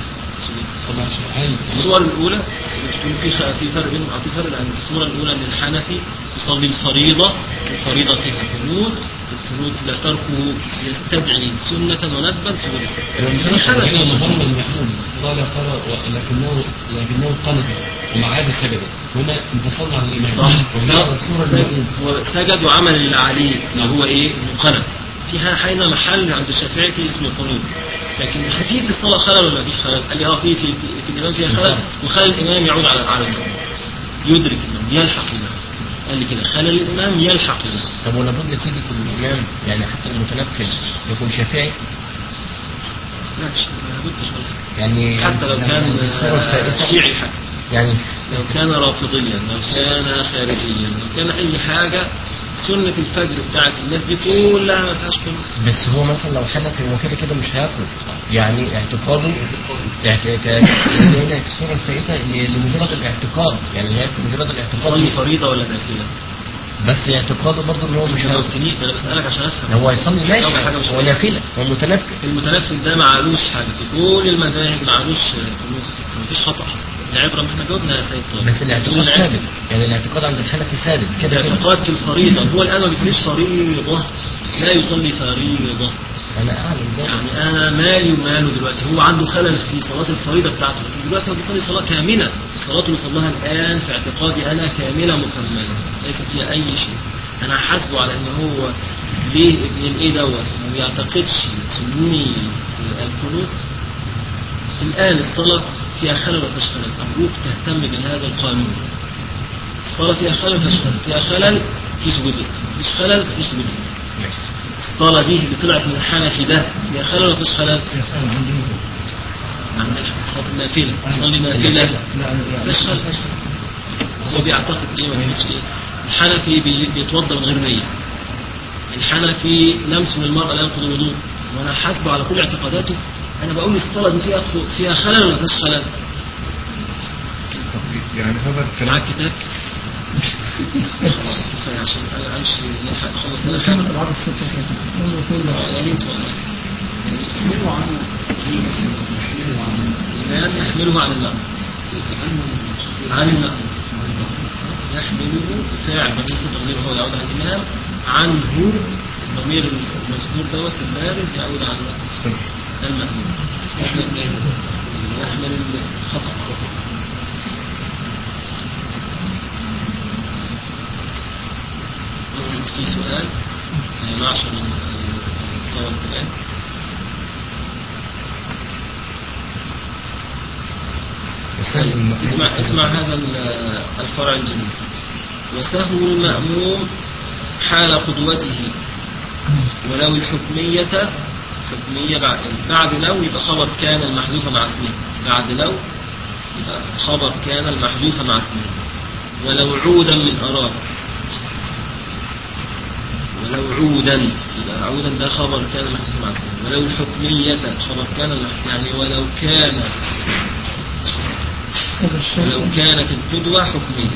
سداسي طب عشان عايز الصور الأولى تكون في خ- في فرق بين في فرق عن الصورة الأولى أن الحنفي يصلي الفريضة الفريضة فيها قنوت القنوت لا تركه يستدعي سنة وندبا سنة هنا مظلم المحمود قال قال لكنه لكنه قلب ومع هذا سجد هنا انت صلى على الامام صح وهنا الصوره اللي هو سجد وعمل اللي عليه اللي هو ايه انه فيها حين محل عند الشافعي في اسم القنوت لكن في في الصلاه خلل ولا مفيش خلل؟ قال لي اه في في في, في الامام فيها خلل وخلل الامام يعود على على الإمام. يدرك الامام يلحق الامام قال لي كده خلل الامام يلحق الامام طب ولا بد تيجي الإمام يعني حتى المتنفل يكون شافعي لا مش لابد شوية. يعني حتى لو كان آه، شيعي حتى يعني لو كان رافضيا لو كان خارجيا لو كان اي حاجه سنه الفجر بتاعت الناس دي كلها ما فيهاش قيمه بس هو مثلا لو حنفي هو كده كده مش هياكل يعني اعتقاده يعني ك- ك- هنا في الصورة الفائتة ل- لمجرد الاعتقاد يعني هي مجرد تصلي الاعتقاد فريضه ولا نافله بس اعتقاده برضه ان هو مش مش هياكل جاوبتنيش ده انا بسالك عشان افهم هو هيصلي أول حاجة ماشي مش هو فاهم. نافلة هو متنفل المتنفل ده معلوش حاجه في كل المذاهب معلوش قنوت مفيش خطا حصل العبره ما احنا جاوبنا يا سيد طارق بس الاعتقاد العبرة- ثابت يعني الاعتقاد عند الحنفي ثابت كده كده الاعتقاد في الفريضه هو الان ما بيصليش فريضه لا يصلي فريضه انا اعلم ذلك يعني انا مالي وماله دلوقتي هو عنده خلل في صلاه الفريضه بتاعته لكن دلوقتي هو بيصلي صلاه كامله الصلاه اللي صلاها الان في اعتقادي انا كامله مكمله ليس فيها اي شيء انا حاسبه على ان هو ليه ابن الايه دوت ما بيعتقدش سنيه القنوت الان الصلاه فيها خلل ولا مفيش خلل ارجوك تهتم بهذا القانون الصلاه فيها خلل ولا مفيش خلل فيها خلل في سجود مفيش خلل في سجود الصلاة دي اللي طلعت من الحنفي ده فيها خلل ولا مفيش خلل؟ عند صلاة النافلة صلي نافلة لا مفيش خلل هو بيعتقد ايه ما بيعتقدش ايه الحنفي بي- بيتوضا من غير نية الحنفي لمس من المرأة لا ينقض الوضوء وانا حاسبه على كل اعتقاداته انا بقول الصلاة دي فيها فيها خلل ولا مفيش خلل؟ يعني هذا الكلام معاك كتاب؟ كفاية عشان انا امشي نلحق اخلص كان نلحق الألعاب الستة كده هم الاثنين بس يا ريت والله الإمام يحمله عن المأمون عن المأمون يحمله فاعل ضمير الضمير هو يعود على الإمام عنه ضمير المذكور دوت البارز يعود على المأمون يحمل الخطأ في سؤال يا معشر الطلبة الآن وسلم اسمع, اسمع هذا ال- الفرع الجديد وسهو المأموم حال قدوته ولو الحكمية حكمية بعد, بعد لو يبقى خبر كان المحذوف مع اسمه بعد لو يبقى خبر كان المحذوف مع اسمه ولو عودا من أراد ولو عودا يبقى عودا ده خبر كان محذوف مع اسمه ولو الحكمية خبر كان المحذوف يعني ولو كان هذا الشيء ولو كانت القدوة حكمية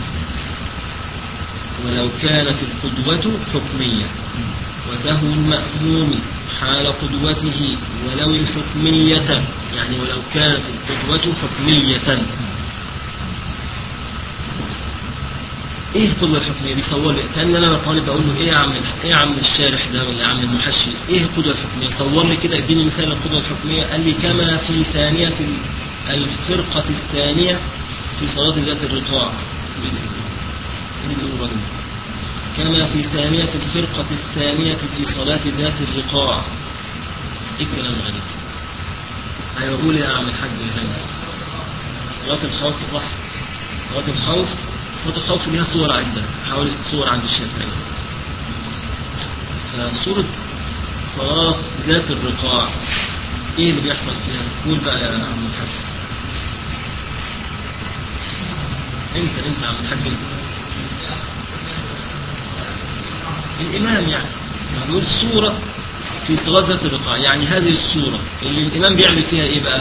ولو كانت القدوة حكمية وسهو المأموم حال قدوته ولو الحكمية يعني ولو كانت القدوة حكمية ايه القدوة الحكمية بيصور لي كان انا طالب بقول له ايه يا عم ايه يا عم الشارح ده ولا يا عم المحشي ايه القدوة الحكمية صور لي كده اديني مثال القدوة الحكمية قال لي كما في ثانية الفرقة الثانية في صلاة ذات الرقاع إيه اللي بيقوله الراجل؟ كما في ثانية الفرقة الثانية في صلاة ذات الرقاع ايه الكلام الغريب ايوه قول يا عم الحاج الهاني صلاة الخوف صح صلاة الخوف صلاة الخوف ليها صور عدة حوالي ست صور عند الشافعي فصورة صلاة ذات الرقاع ايه اللي بيحصل فيها قول بقى يا عم الحاج انت انت يا عم الحاج انت الامام يعني بيقول صورة في صلاة ذات الرقاع يعني هذه الصورة اللي الامام بيعمل فيها ايه بقى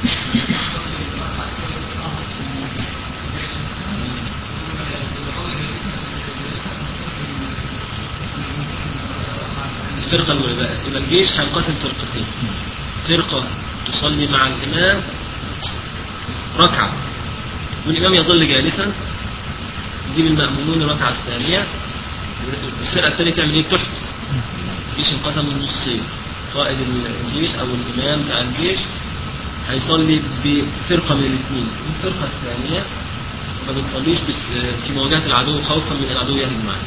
الفرقة الأولى بقى يبقى الجيش هينقسم فرقتين فرقة تصلي مع الإمام ركعة والإمام يظل جالسا يجيب المأمومون الركعة الثانية الفرقة الثانية تعمل إيه؟ تحبس الجيش انقسم من نصين قائد الجيش أو الإمام بتاع الجيش هيصلي بفرقة من الاثنين الفرقة الثانية ما بنصليش بت- في مواجهة العدو خوفا من العدو يهجم معنا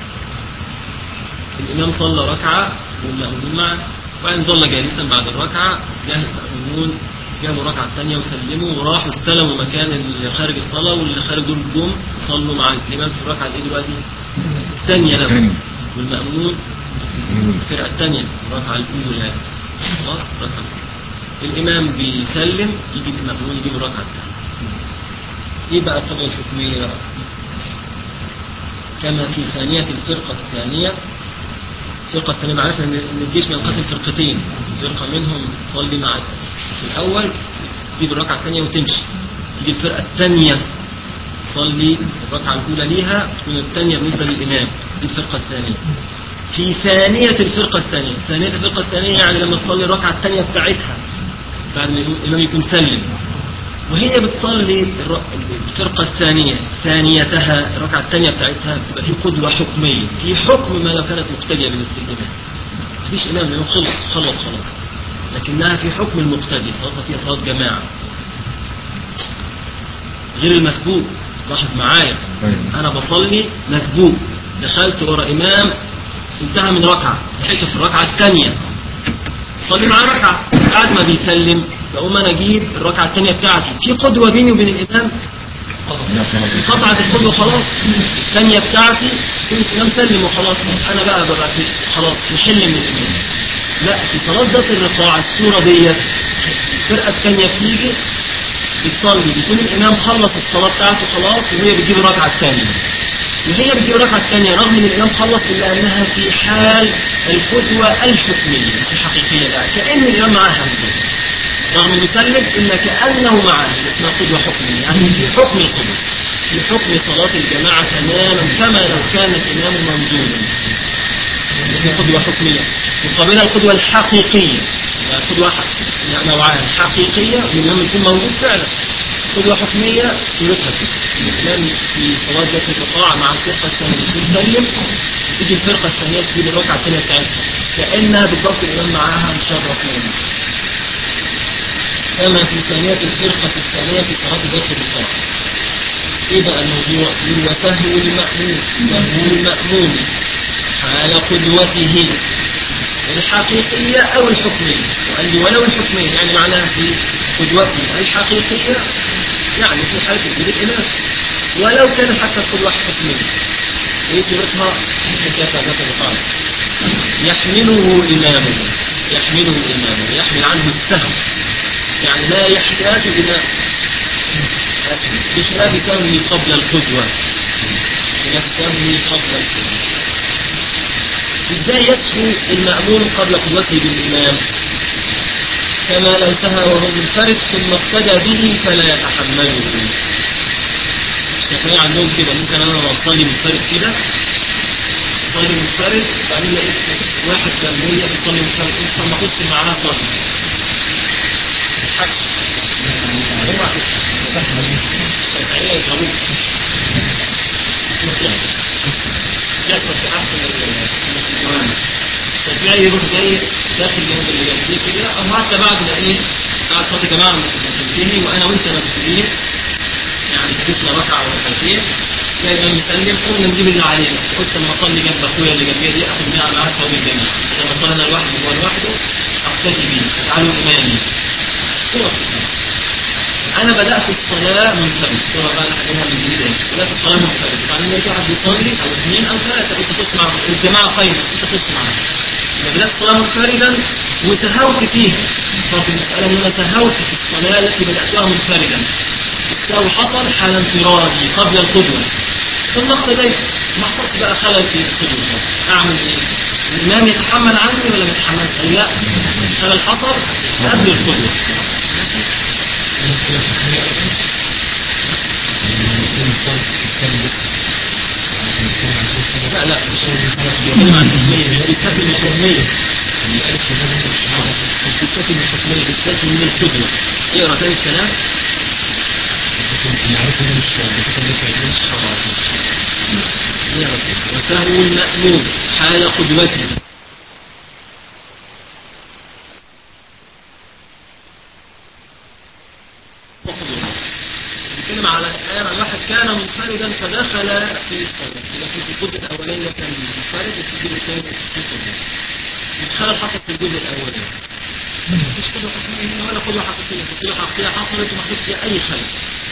الإمام صلى ركعة والمأمومون معه وبعدين ظل جالسا بعد الركعة جه المأمومون جابوا الركعة الثانية وسلموا وراحوا استلموا مكان اللي خارج الصلاة واللي خارج دول جم صلوا مع الإمام في الركعة الإيه دلوقتي الثانية له الثانية. والمأمون الفرقة الثانية الركعة الأولى خلاص الركعة الأولى. الإمام بيسلم يجي المأمون يجيب الركعة الثانية إيه بقى القضية الحكمية بقى كما في ثانية الفرقة الثانية الفرقة الثانية معرفة إن إن الجيش بينقسم فرقتين فرقة منهم تصلي مع في الأول تجيب الركعة الثانية وتمشي تيجي الفرقة الثانية تصلي الركعة الأولى ليها تكون الثانية بالنسبة للإمام دي الفرقة الثانية في ثانية الفرقة الثانية ثانية الفرقة الثانية يعني لما تصلي الركعة الثانية بتاعتها بعد ما الإمام يكون سلم وهي بتصلي الر- الفرقة الثانية ثانيتها الركعة الثانية بتاعتها بتبقى في قدوة حكمية في حكم ما لو كانت مقتدية بالنسبة للإمام مفيش إمام الإمام خلص خلص خلاص لكنها في حكم المقتدي صلاتها فيها صلاة جماعة غير المسبوق لاحظ معايا أيوة. أنا بصلي مسبوق دخلت ورا إمام انتهى من ركعة لحقته في الركعة الثانية صلي معاه ركعة بعد ما بيسلم بقوم أنا أجيب الركعة الثانية بتاعتي في قدوة بيني وبين الإمام انقطعت القدوة خلاص الثانية بتاعتي كل الإمام سلم وخلاص أنا بقى ببقى في خلاص نحل من الإمام لا في صلاة ذات الركوع السورة ديت الفرقة الثانية بتيجي بتصلي بيكون الإمام خلص الصلاة بتاعته خلاص وهي بتجيب الركعة الثانية وهي بتجيب الركعة الثانية رغم إن الإمام خلص إلا أنها في حال القدوة الحكمية مش الحقيقية بقى كأن الإمام معاها بالظبط. رغم إنه يسلم إلا كأنه معاه اسمها قدوة حكمية يعني في حكم القدوة في حكم صلاة الجماعة تماما كما لو كان الإمام موجودا دي قدوة حكمية مقابلها القدوة الحقيقية يعني القدوة ح- يعني نوعان حقيقية والإمام يكون موجود فعلا قدوة حكمية صورتها كده الإمام في صلاة ذات الرقاعة مع الفرقة الثانية يكون سلم تيجي الفرقة الثانية تجيب الركعة الثانية بتاعتها كأنها بالضبط الإمام معاها مشرف منها كما في ثانية الفرقة الثانية في صلاة ذات الرقاعة ايه بقى الموضوع يقول وسهو المأمون سهو المأمون حال قدوته الحقيقية أو الحكمية وقال لي ولو الحكمية يعني معناها في قدوته الحقيقية يعني في حالة وجود الإمام ولو كان حتى القدوة حكمية ايه صورتها كيف ذات الرقاعة يحمله إمامه يحمله إمامه يحمل عنه السهم يعني لا يحتاج إلى بخلاف سهمه قبل القدوة بخلاف سهمه قبل القدوة ازاي يسهو المأمون قبل قدوته بالإمام كما لو سهى وهو منفرد ثم اقتدى به فلا يتحمله الشافعية عندهم كده ممكن انا لما اصلي منفرد كده اصلي منفرد بعدين لقيت واحد جنبي بيصلي منفرد قلت طب ما اخش معاه صلي حكس اوعى الشافعية يضربوك يحصل في أحسن القرآن الشافعي يروح جاي داخل جنب اللي جنبيه كده أو حتى بعد ما إيه بعد صلاة الجماعة ما تنتهي وأنا وأنت مسؤولين يعني سكتنا ركعة أو ركعتين تلاقي الإمام يسلم قلنا نجيب اللي علينا قلت لما أصلي جنب أخويا اللي جنبي دي أخد معاه معاه ثواب الجماعة لما أصلي أنا لوحدي وهو لوحده أقتدي بيه أجعله إمامي هو انا بدات الصلاه منفرد صوره بقى نحكيها من جديد بدات الصلاه منفرد بعدين لقيت واحد بيصلي او اثنين او ثلاثه قلت خش معاهم الجماعه قايمه قلت خش معاهم بدات الصلاه منفردا وسهوت فيها طب المساله ان انا سهوت في الصلاه التي بداتها منفردا السهو حصل حال انفرادي قبل القدوه ثم اقتديت ما حصلش بقى خلل في القدوه اعمل ايه؟ الامام يتحمل عني ولا ما يتحملش؟ قال لا خلل حصل قبل القدوه لا لا مش بيتكلم عن الحكمية هو بيستثني من الحكمية مش بيستثني من الحكمية بيستثني من القدوة اقرا تاني الكلام المعرفة دي مش بتخليك مش وسهو المأموم حال قدوته نتكلم على الآن عن واحد كان منفردا فدخل في الصلاة يبقى في الجزء الأولاني كان منفرد وفي الجزء الثاني في الصلاة الخلل حصل في الجزء الأولاني مفيش قدوة حقيقية ولا قدوة حقيقية قدوة حقيقية حصلت وما فيش فيها أي خلل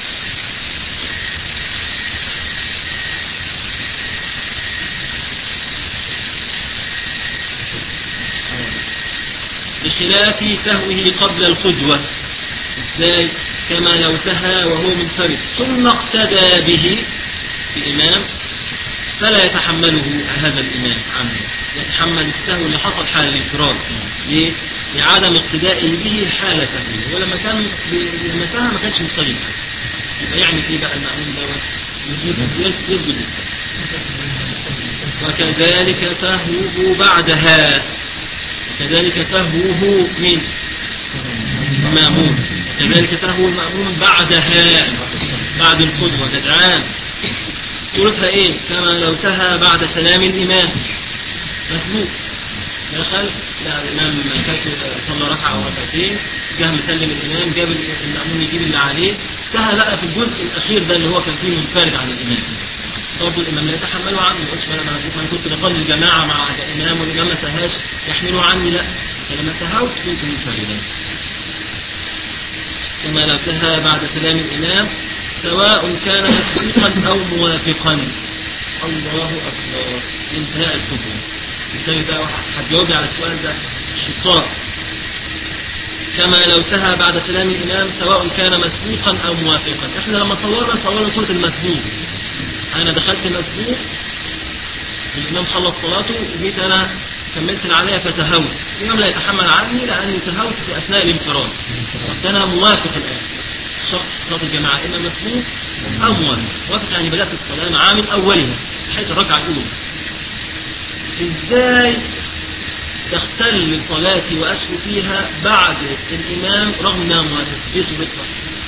بخلاف سهوه قبل القدوة ازاي كما لو سهى وهو منفرد ثم اقتدى به بإمام فلا يتحمله هذا الإمام عنه يتحمل السهو اللي حصل حال الانفراد ليه؟ لعدم اقتدائه به حال سهوه ولما كان لما سهى ما كانش مقتدي يبقى يعمل ايه بقى المأمون دوت يسجد يسجد للسهو وكذلك سهوه بعدها كذلك سهوه من المأمون كذلك سهو المأمون بعدها بعد القدوة جدعان صورتها ايه كما لو سهى بعد سلام الإمام مسبوق دخل لا الإمام صلى ركعة أو ركعتين جه مسلم الإمام جاب المأمون يجيب اللي عليه سهى بقى في الجزء الأخير ده اللي هو كان فيه منفرد عن الإمام برضه الإمام لا يتحمله عنه ما يقولش أنا ما كنت بصلي الجماعة مع الإمام والإمام ما سهاش يحمله عني لا فلما سهوت كنت منفردا كما لو سهى بعد سلام الإمام سواء كان مسبوقا أو موافقا الله أكبر انتهاء الكتب بالتالي بقى هتجاوبني على السؤال ده الشطار كما لو سهى بعد سلام الإمام سواء كان مسبوقا أو موافقا احنا لما صورنا صورنا صورة المسبوق أنا دخلت مسبوق الإمام خلص صلاته وجيت أنا كملت اللي عليا فسهوت الإمام لا يتحمل عني لأني سهوت في أثناء الانفراد أنا موافق الآن الشخص في صلاة الجماعة إما مسبوق أو موافق موافق يعني بدأت الصلاة معاه من أولها حيث الركعة الأولى إزاي تختل صلاتي وأسهو فيها بعد الإمام رغم أنها موافق دي صورتها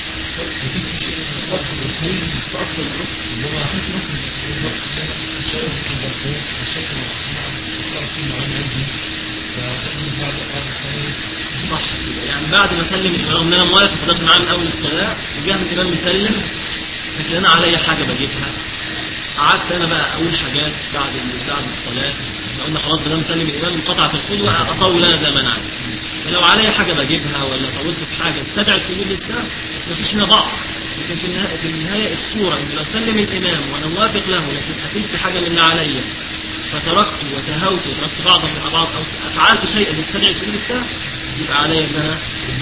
صح كده. يعني بعد ما سلم رغم ان انا موافق فضلت معاه من اول الصلاه وجاه الامام يسلم لكن انا عليا حاجه بجيبها قعدت انا بقى اقول حاجات بعد بعد الصلاه احنا قلنا خلاص ما دام سلم الامام انقطعت القدوه اطول انا زي ما انا عايز فلو عليا حاجه بجيبها ولا طولت في حاجه استدعت سجود للسهو بس مفيش هنا ضعف لكن في النهايه في النهايه الصوره ان لو سلم الامام وانا موافق له لكن اتيت بحاجه من اللي عليا فتركت وسهوت وتركت بعض من بعض او فعلت شيئا يستدعي سجود السهو يبقى عليا ان انا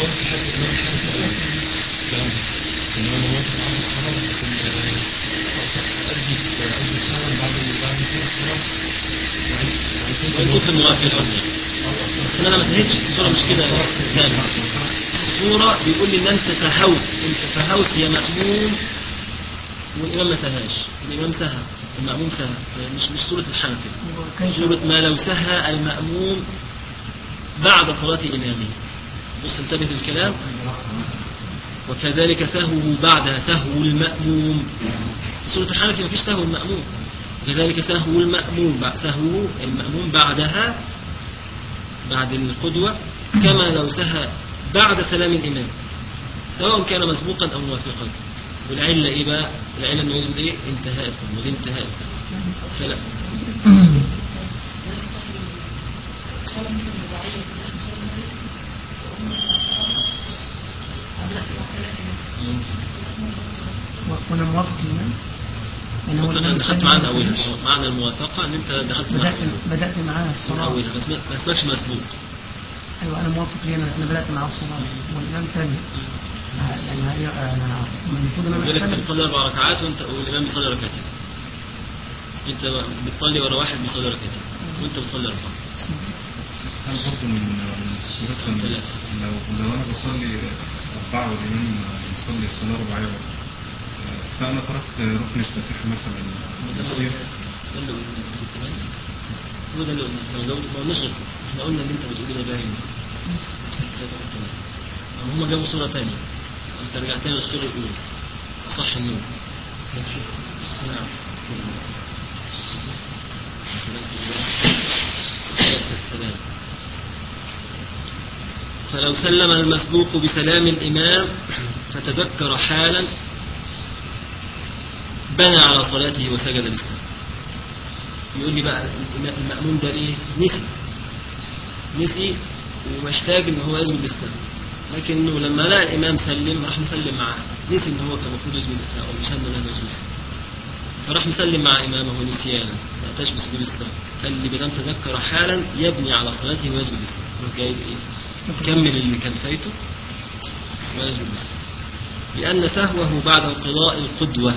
وان كنت موافق بس انا ما انتهيتش الصوره مش كده اسلام الصوره بيقول لي ان انت سهوت انت سهوت يا مأموم والامام ما سهاش الامام سهى المأموم سهى مش مش صوره الحنفي كيف صورة ما لو سهى المأموم بعد صلاة إمامه بص انتبه الكلام وكذلك سهوه بعدها سهو المأموم سورة الحنفي ما فيش سهو المأموم وكذلك سهو المأموم بعد سهو المأموم بعدها بعد القدوة كما لو سهى بعد سلام الإمام سواء كان مسبوقا أو موافقا والعلة إيه بقى؟ العلة إنه يثبت إيه؟ انتهاء الحكم ودي انتهاء الحكم فلا وانا موافق الامام يعني هو انا الامام دخلت سلم معانا وما اولها سلمش. معنى الموافقه ان انت دخلت بدات معانا بدات معاه من الصلاه اولها بس ما ما اسمكش مسبوق ايوه انا موافق ليه انا أنا بدات معاه الصلاه والامام سلم آه، يعني هي انا المفروض ان انا يقول لك انت أسلم. بتصلي اربع ركعات وانت والامام بيصلي ركعتين انت بتصلي ورا واحد بيصلي ركعتين وانت بتصلي اربعه هل برضه من من الصورات إن ثلاثة. لو لو انا بصلي اربعه والامام بيصلي صلاه رباعيه آه، فانا تركت ركن الفاتحه مثلا يصير ده اللي قلنا كنت باين. هو ده اللي قلنا احنا لو ما قلناش غير كده. احنا قلنا ان انت بتقول ده باين بس انت سايبها كده. أما هم جابوا صوره ثانيه انت رجعت تاني للصوره الاولى صح النوم نعم السلام فلو سلم المسبوق بسلام الإمام فتذكر حالا بنى على صلاته وسجد للسلام يقول لي بقى الإمام- المأموم ده إيه نسي نسي ومحتاج إن هو يسجد للسلام لكنه لما لقى الإمام سلم راح مسلم معاه نسي إن هو كان المفروض يسجد للسلام أو يسلم له يسجد للسلام فراح مسلم مع إمامه نسيانا ما أتاش بسجود السلام قال لي بدام تذكر حالا يبني على صلاته ويسجد للسلام يروح جايب إيه يكمل اللي كان فايته ويسجد للسلام لأن سهوه بعد انقضاء القدوة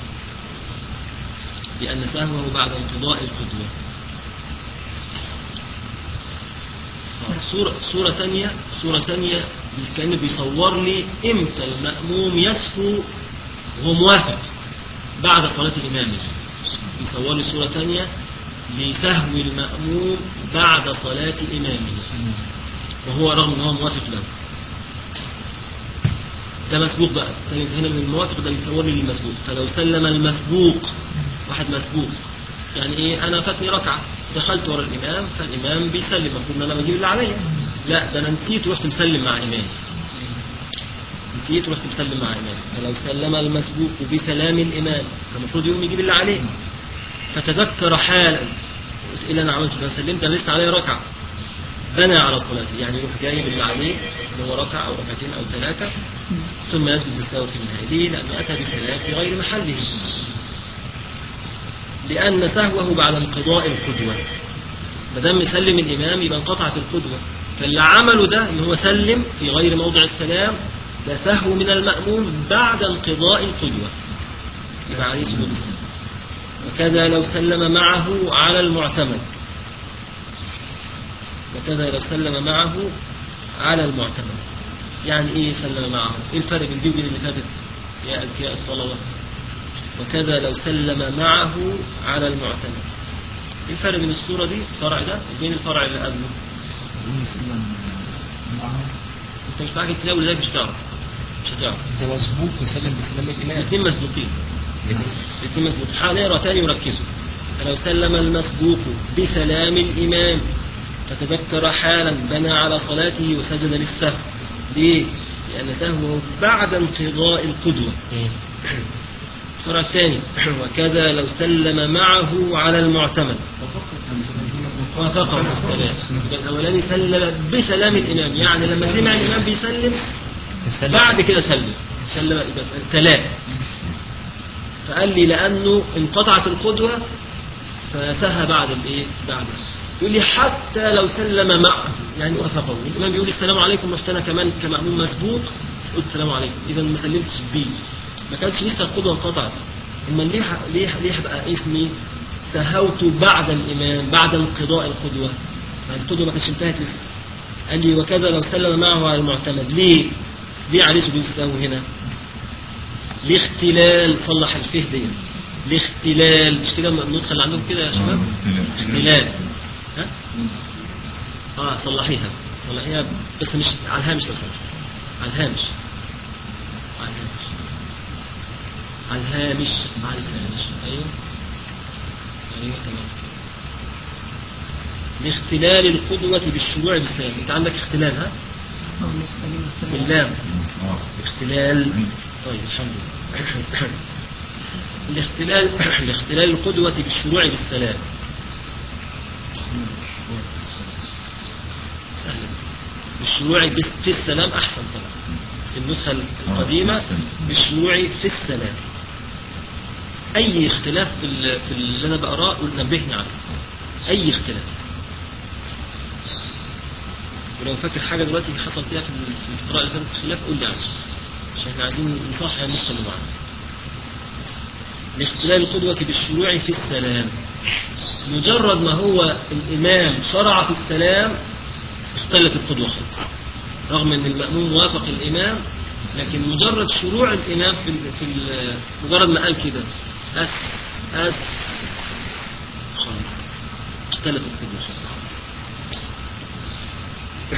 لأن سهوه بعد انقضاء القدوة آه، صورة صورة تانية صورة تانية كان بيصور لي امتى المأموم يسهو وهو موافق بعد صلاة الإمام بيصور لي صورة تانية لسهو المأموم بعد صلاة إمامه وهو رغم ان هو موافق له ده مسبوق بقى طيب هنا من الموافق ده بيصور لي المسبوق فلو سلم المسبوق واحد مسبوق يعني ايه انا فاتني ركعه دخلت ورا الامام فالامام بيسلم المفروض ان انا بجيب اللي عليا لا ده انا نسيت ورحت مسلم مع امامي نسيت ورحت مسلم مع امامي فلو سلم المسبوق بسلام الامام كان المفروض يقوم يجيب اللي عليه فتذكر حالا قلت ايه اللي انا عملته ده أنا سلمت انا لسه عليا ركعه بنى على صلاته يعني يروح جايب اللي عليه اللي هو ركعة أو ركعتين أو ثلاثة ثم يسجد للسهو في النهاية ليه؟ لأنه أتى بسلام في غير محله لأن سهوه بعد انقضاء القدوة ما دام يسلم الإمام يبقى انقطعت القدوة فاللي عمله ده إن هو سلم في غير موضع السلام ده سهو من المأموم بعد انقضاء القدوة يبقى عليه سجود السهو وكذا لو سلم معه على المعتمد وكذا لو سلم معه على المعتمد يعني ايه سلم معه ايه الفرق بين دي وبين اللي فاتت يا اذكياء الطلبه وكذا لو سلم معه على المعتمد ايه الفرق بين الصوره دي الفرع ده وبين الفرع اللي قبله انت مش معاك الكتاب ولذلك مش هتعرف مش هتعرف ده مسبوق وسلم بسلام الإمام الاثنين مسبوقين الاثنين مسبوقين هنقرا تاني وركزوا فلو سلم المسبوق بسلام الإمام فتذكر حالا بنى على صلاته وسجد للسهو ليه؟ لأن سهوه بعد انقضاء القدوة الفرع الثاني وكذا لو سلم معه على المعتمد وافقه السلام يبقى الأولاني سلم بسلام الإمام يعني لما سمع الإمام بيسلم بعد كده سلم سلم يبقى تلاه فقال لي لأنه انقطعت القدوة فسهى بعد الايه بعد يقول لي حتى لو سلم معه يعني وافقه الامام بيقول السلام عليكم رحت انا كمان كمأموم مسبوق قلت السلام عليكم اذا ما سلمتش بيه ما كانتش لسه القدوه انقطعت امال ليه ح- ليه ليه بقى اسمي سهوت بعد الامام بعد انقضاء القدوه يعني القدوه ما كانتش انتهت لسه قال لي وكذا لو سلم معه على المعتمد ليه ليه عليه سجود السهو هنا ليه اختلال صلح الفه دي ليه اختلال مش كده النسخه اللي عندكم كده يا شباب اختلال ها اه صلحيها صلحيها بس مش على الهامش لو سمحت على الهامش على الهامش على الهامش على الهامش ايوه ايوه تمام لاختلال القدوة بالشروع بالسلام انت عندك اختلال ها باللام اختلال طيب الحمد لله الاختلال لاختلال القدوة بالشروع بالسلام سهل بالشروع بس- في السلام أحسن طبعا النسخة القديمة بالشروع في السلام أي اختلاف في, ال- في اللي أنا بقراه قول نبهني عليه أي اختلاف ولو فاكر حاجة دلوقتي حصل فيها في ال- في القراءة اللي فاتت خلاف قول لي عنه عشان احنا عايزين نصحح النسخة اللي معانا لاختلال القدوة بالشروع في السلام مجرد ما هو الإمام شرع في السلام اختلت القدوة خالص رغم ان المأموم وافق الإمام لكن مجرد شروع الإمام في ال في ال مجرد ما قال كده أس أس خلاص اختلت القدوة خالص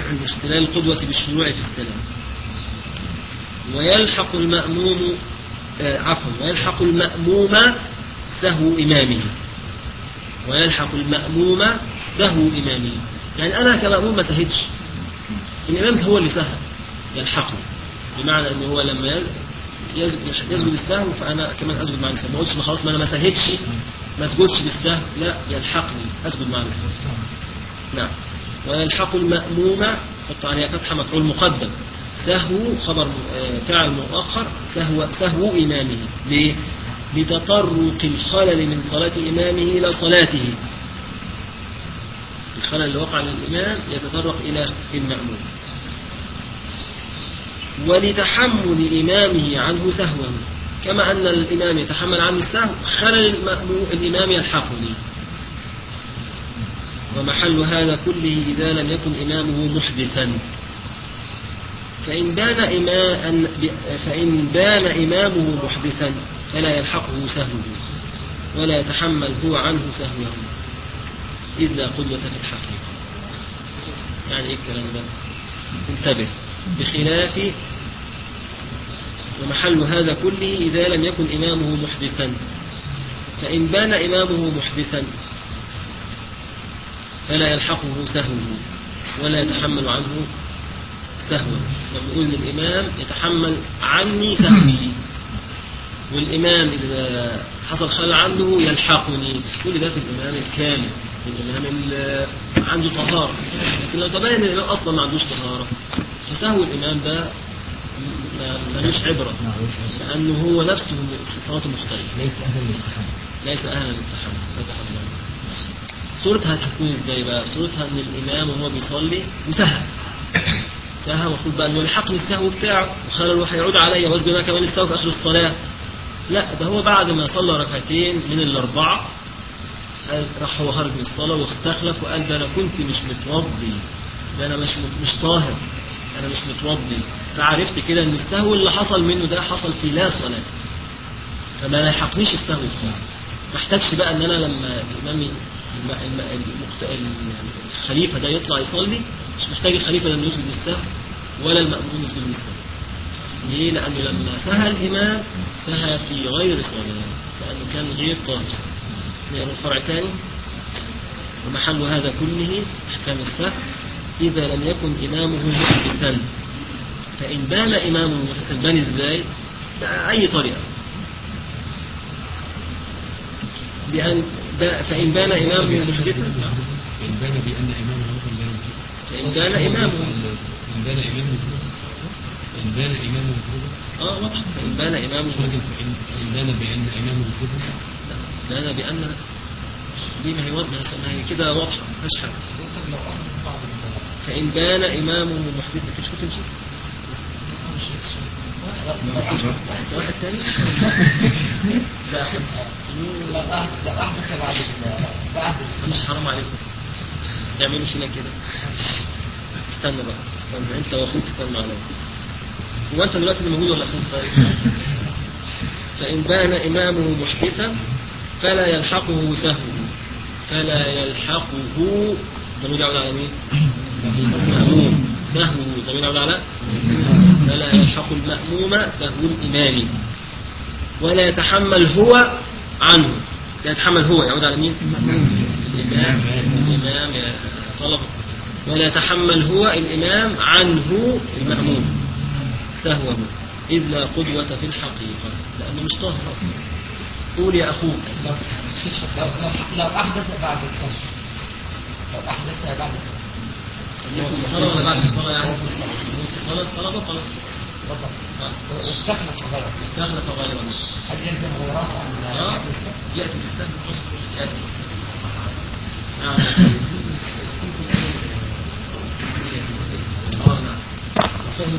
لاختلال القدوة بالشروع في السلام ويلحق المأموم آه، عفوا ويلحق المأموم سهو إمامه ويلحق المأموم سهو إمامه يعني أنا كمأموم ما سهدش الإمام هو اللي سهى يلحقه بمعنى أنه هو لما يسجد يسجد السهو فأنا كمان أسجد مع السهو ما قلتش خلاص ما أنا ما سهدش ما اسجدش بالسهو لا يلحقني أسجد مع السهو نعم ويلحق المأموم حط عليها فتحة مفعول مقدم سهو خبر آه، فعل مؤخر سهو سهو إمامه ليه؟ لتطرق الخلل من صلاة إمامه إلى صلاته الخلل اللي وقع للإمام يتطرق إلى المأموم ولتحمل إمامه عنه سهوا كما أن الإمام يتحمل عنه السهو خلل المأموم الإمام يلحقني ومحل هذا كله إذا لم يكن إمامه محدثا فإن بان إماء فإن بان إمامه محدثا فلا يلحقه سهوه ولا يتحمل هو عنه سهوه إذ لا قدوة في الحقيقة يعني إيه الكلام ده انتبه بخلاف ومحل هذا كله إذا لم يكن إمامه محدثا فإن بان إمامه محدثا فلا يلحقه سهوه ولا يتحمل عنه سهوا لما نقول للإمام يتحمل عني سهوي والإمام إذا حصل خلل عنه يلحقني كل ده في الإمام الكامل في الإمام اللي عنده طهارة لكن لو تبين إن الإمام أصلا ما عندوش طهارة فسهو الإمام ده ما- ملوش عبرة لأنه هو نفسه صلاته مختلفة ليس أهلا للتحمل ليس أهلا للتحمل فتح الله صورتها هتكون ازاي بقى صورتها ان الامام وهو بيصلي وسهى سهى المفروض بقى انه يلحقني السهو بتاعه وخلل هيعود عليا واسجد انا كمان السهو في اخر الصلاه لا ده هو بعد ما صلى ركعتين من الاربعه قال- راح هو خارج من الصلاه واستخلف وقال ده انا كنت مش متوضي ده انا مش مش طاهر انا مش متوضي فعرفت كده ان السهو اللي حصل منه ده حصل في لا صلاه فما يلحقنيش السهو بتاعه ما احتاجش بقى ان انا لما الامام ي- الم- الم- المخت... ال- الخليفه ده يطلع يصلي مش محتاج الخليفه ده انه يسجد السهو ولا المأمون يسجد السهو ليه؟ لأنه لما سهى الإمام سهى في غير صلاة لأنه كان غير طاهر يعني الفرع تاني ومحل هذا كله أحكام السهو إذا لم يكن إمامه محدثا فإن بان إمامه محدثا بان إزاي؟ بأي طريقة بأن ب- فإن بان إمامه محدثا إن بان بأن إمامه مثلا بان فإن بان إمامه إن بان إمامه إن بان إمامه اه واضح فإن بان إمامه لكن فإن إن بان بأن إمامه كفر بان بأن دي ما هي واضحة ما هي كده واضحة ما فيهاش حاجة فإن بان إمامه محدثا فيش كنت تمشي واحد تاني لا لا أحدث بعد بعد مش حرام عليكم تعملوا فينا كده استنى بقى استنى انت واخوك استنى عليا هو انت دلوقتي اللي موجود ولا اخوك طيب فان بان امامه محدثا فلا يلحقه سهو فلا يلحقه ضمير يعود على مين؟ المأموم سهو ضمير يعود على فلا يلحق المأموم سهو الإمام ولا يتحمل هو عنه لا يتحمل هو يعود على مين؟ الإمام الإمام يا طلبة ولا يتحمل هو الإمام عنه المأموم سهوه إذ لا قدوة في الحقيقة لأنه مش طاهر أصلا قول يا أخوك لو لو أحدث بعد الصلاة لو أحدث بعد الصلاة خلاص بعد الصلاة يعني خلاص خلاص خلاص واستخلف غيره استغرق غيره هل يلزم غيره عن آه. الإسلام؟ يأتي بالسهل يأتي بالسهل نعم آه، نعم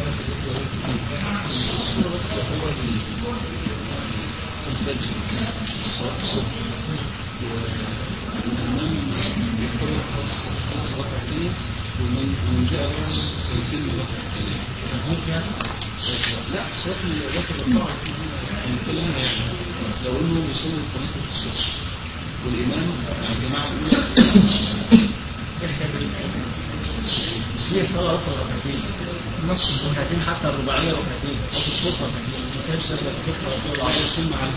لا صلاة الوقت الطبعا الكلام يعني لو انه بيصلي الطريقة الصبح والإمام الجماعة هي الصلاة أصلا ركعتين نفس ركعتين حتى الرباعية ركعتين أو في الصفة ما كانش لما الصفة رسول الله عليه وسلم على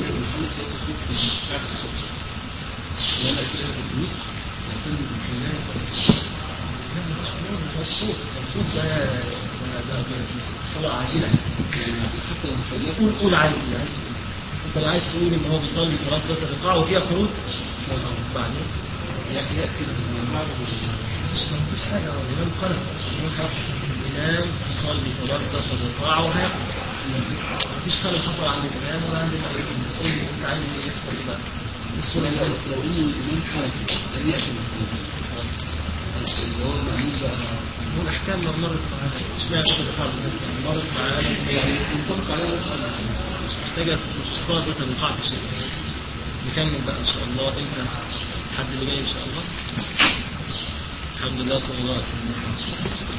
الصوت الصوت ده ده ده صلاة عاجلة قول قول عايز يعني انت لو عايز تقول ان هو بيصلي صلاة ذات الرقاع وفيها خروج بعدين يعني يأكد مش مفيش حاجة هو الإمام قرر الإمام يصلي صلاة ذات الرقاع وهيقف مفيش خلل حصل عند الإمام ولا عند المأمومين قول لي أنت عايز إيه يحصل إيه بقى الصورة اللي لو لو انه الامام حركه لم يأتي اللي هو المأمون بقى هو الأحكام لو مرت معانا مش معنى كده حرب يعني مرت معانا يعني ينطبق عليها نفس مش محتاجة صلاة ذات الرقاع في شيء نكمل بقى إن شاء الله إمتى الحد اللي جاي إن شاء الله الحمد لله صلى الله عليه وسلم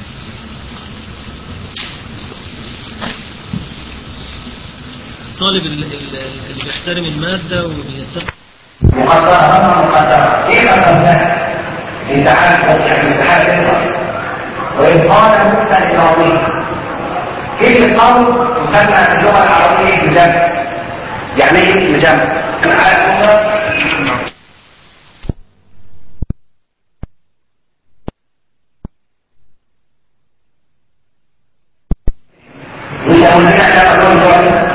الطالب اللي, اللي بيحترم المادة وبيتقي مقدرة مقدرة ايه قدرناها امتحان يعني امتحان فطرة وإن قال موسى لقومه كلمة قوم تسمى في اللغة العربية اسم جمع يعني ايه اسم جمع؟ أنا عارف موسى مش أقول لك أنا أقول لك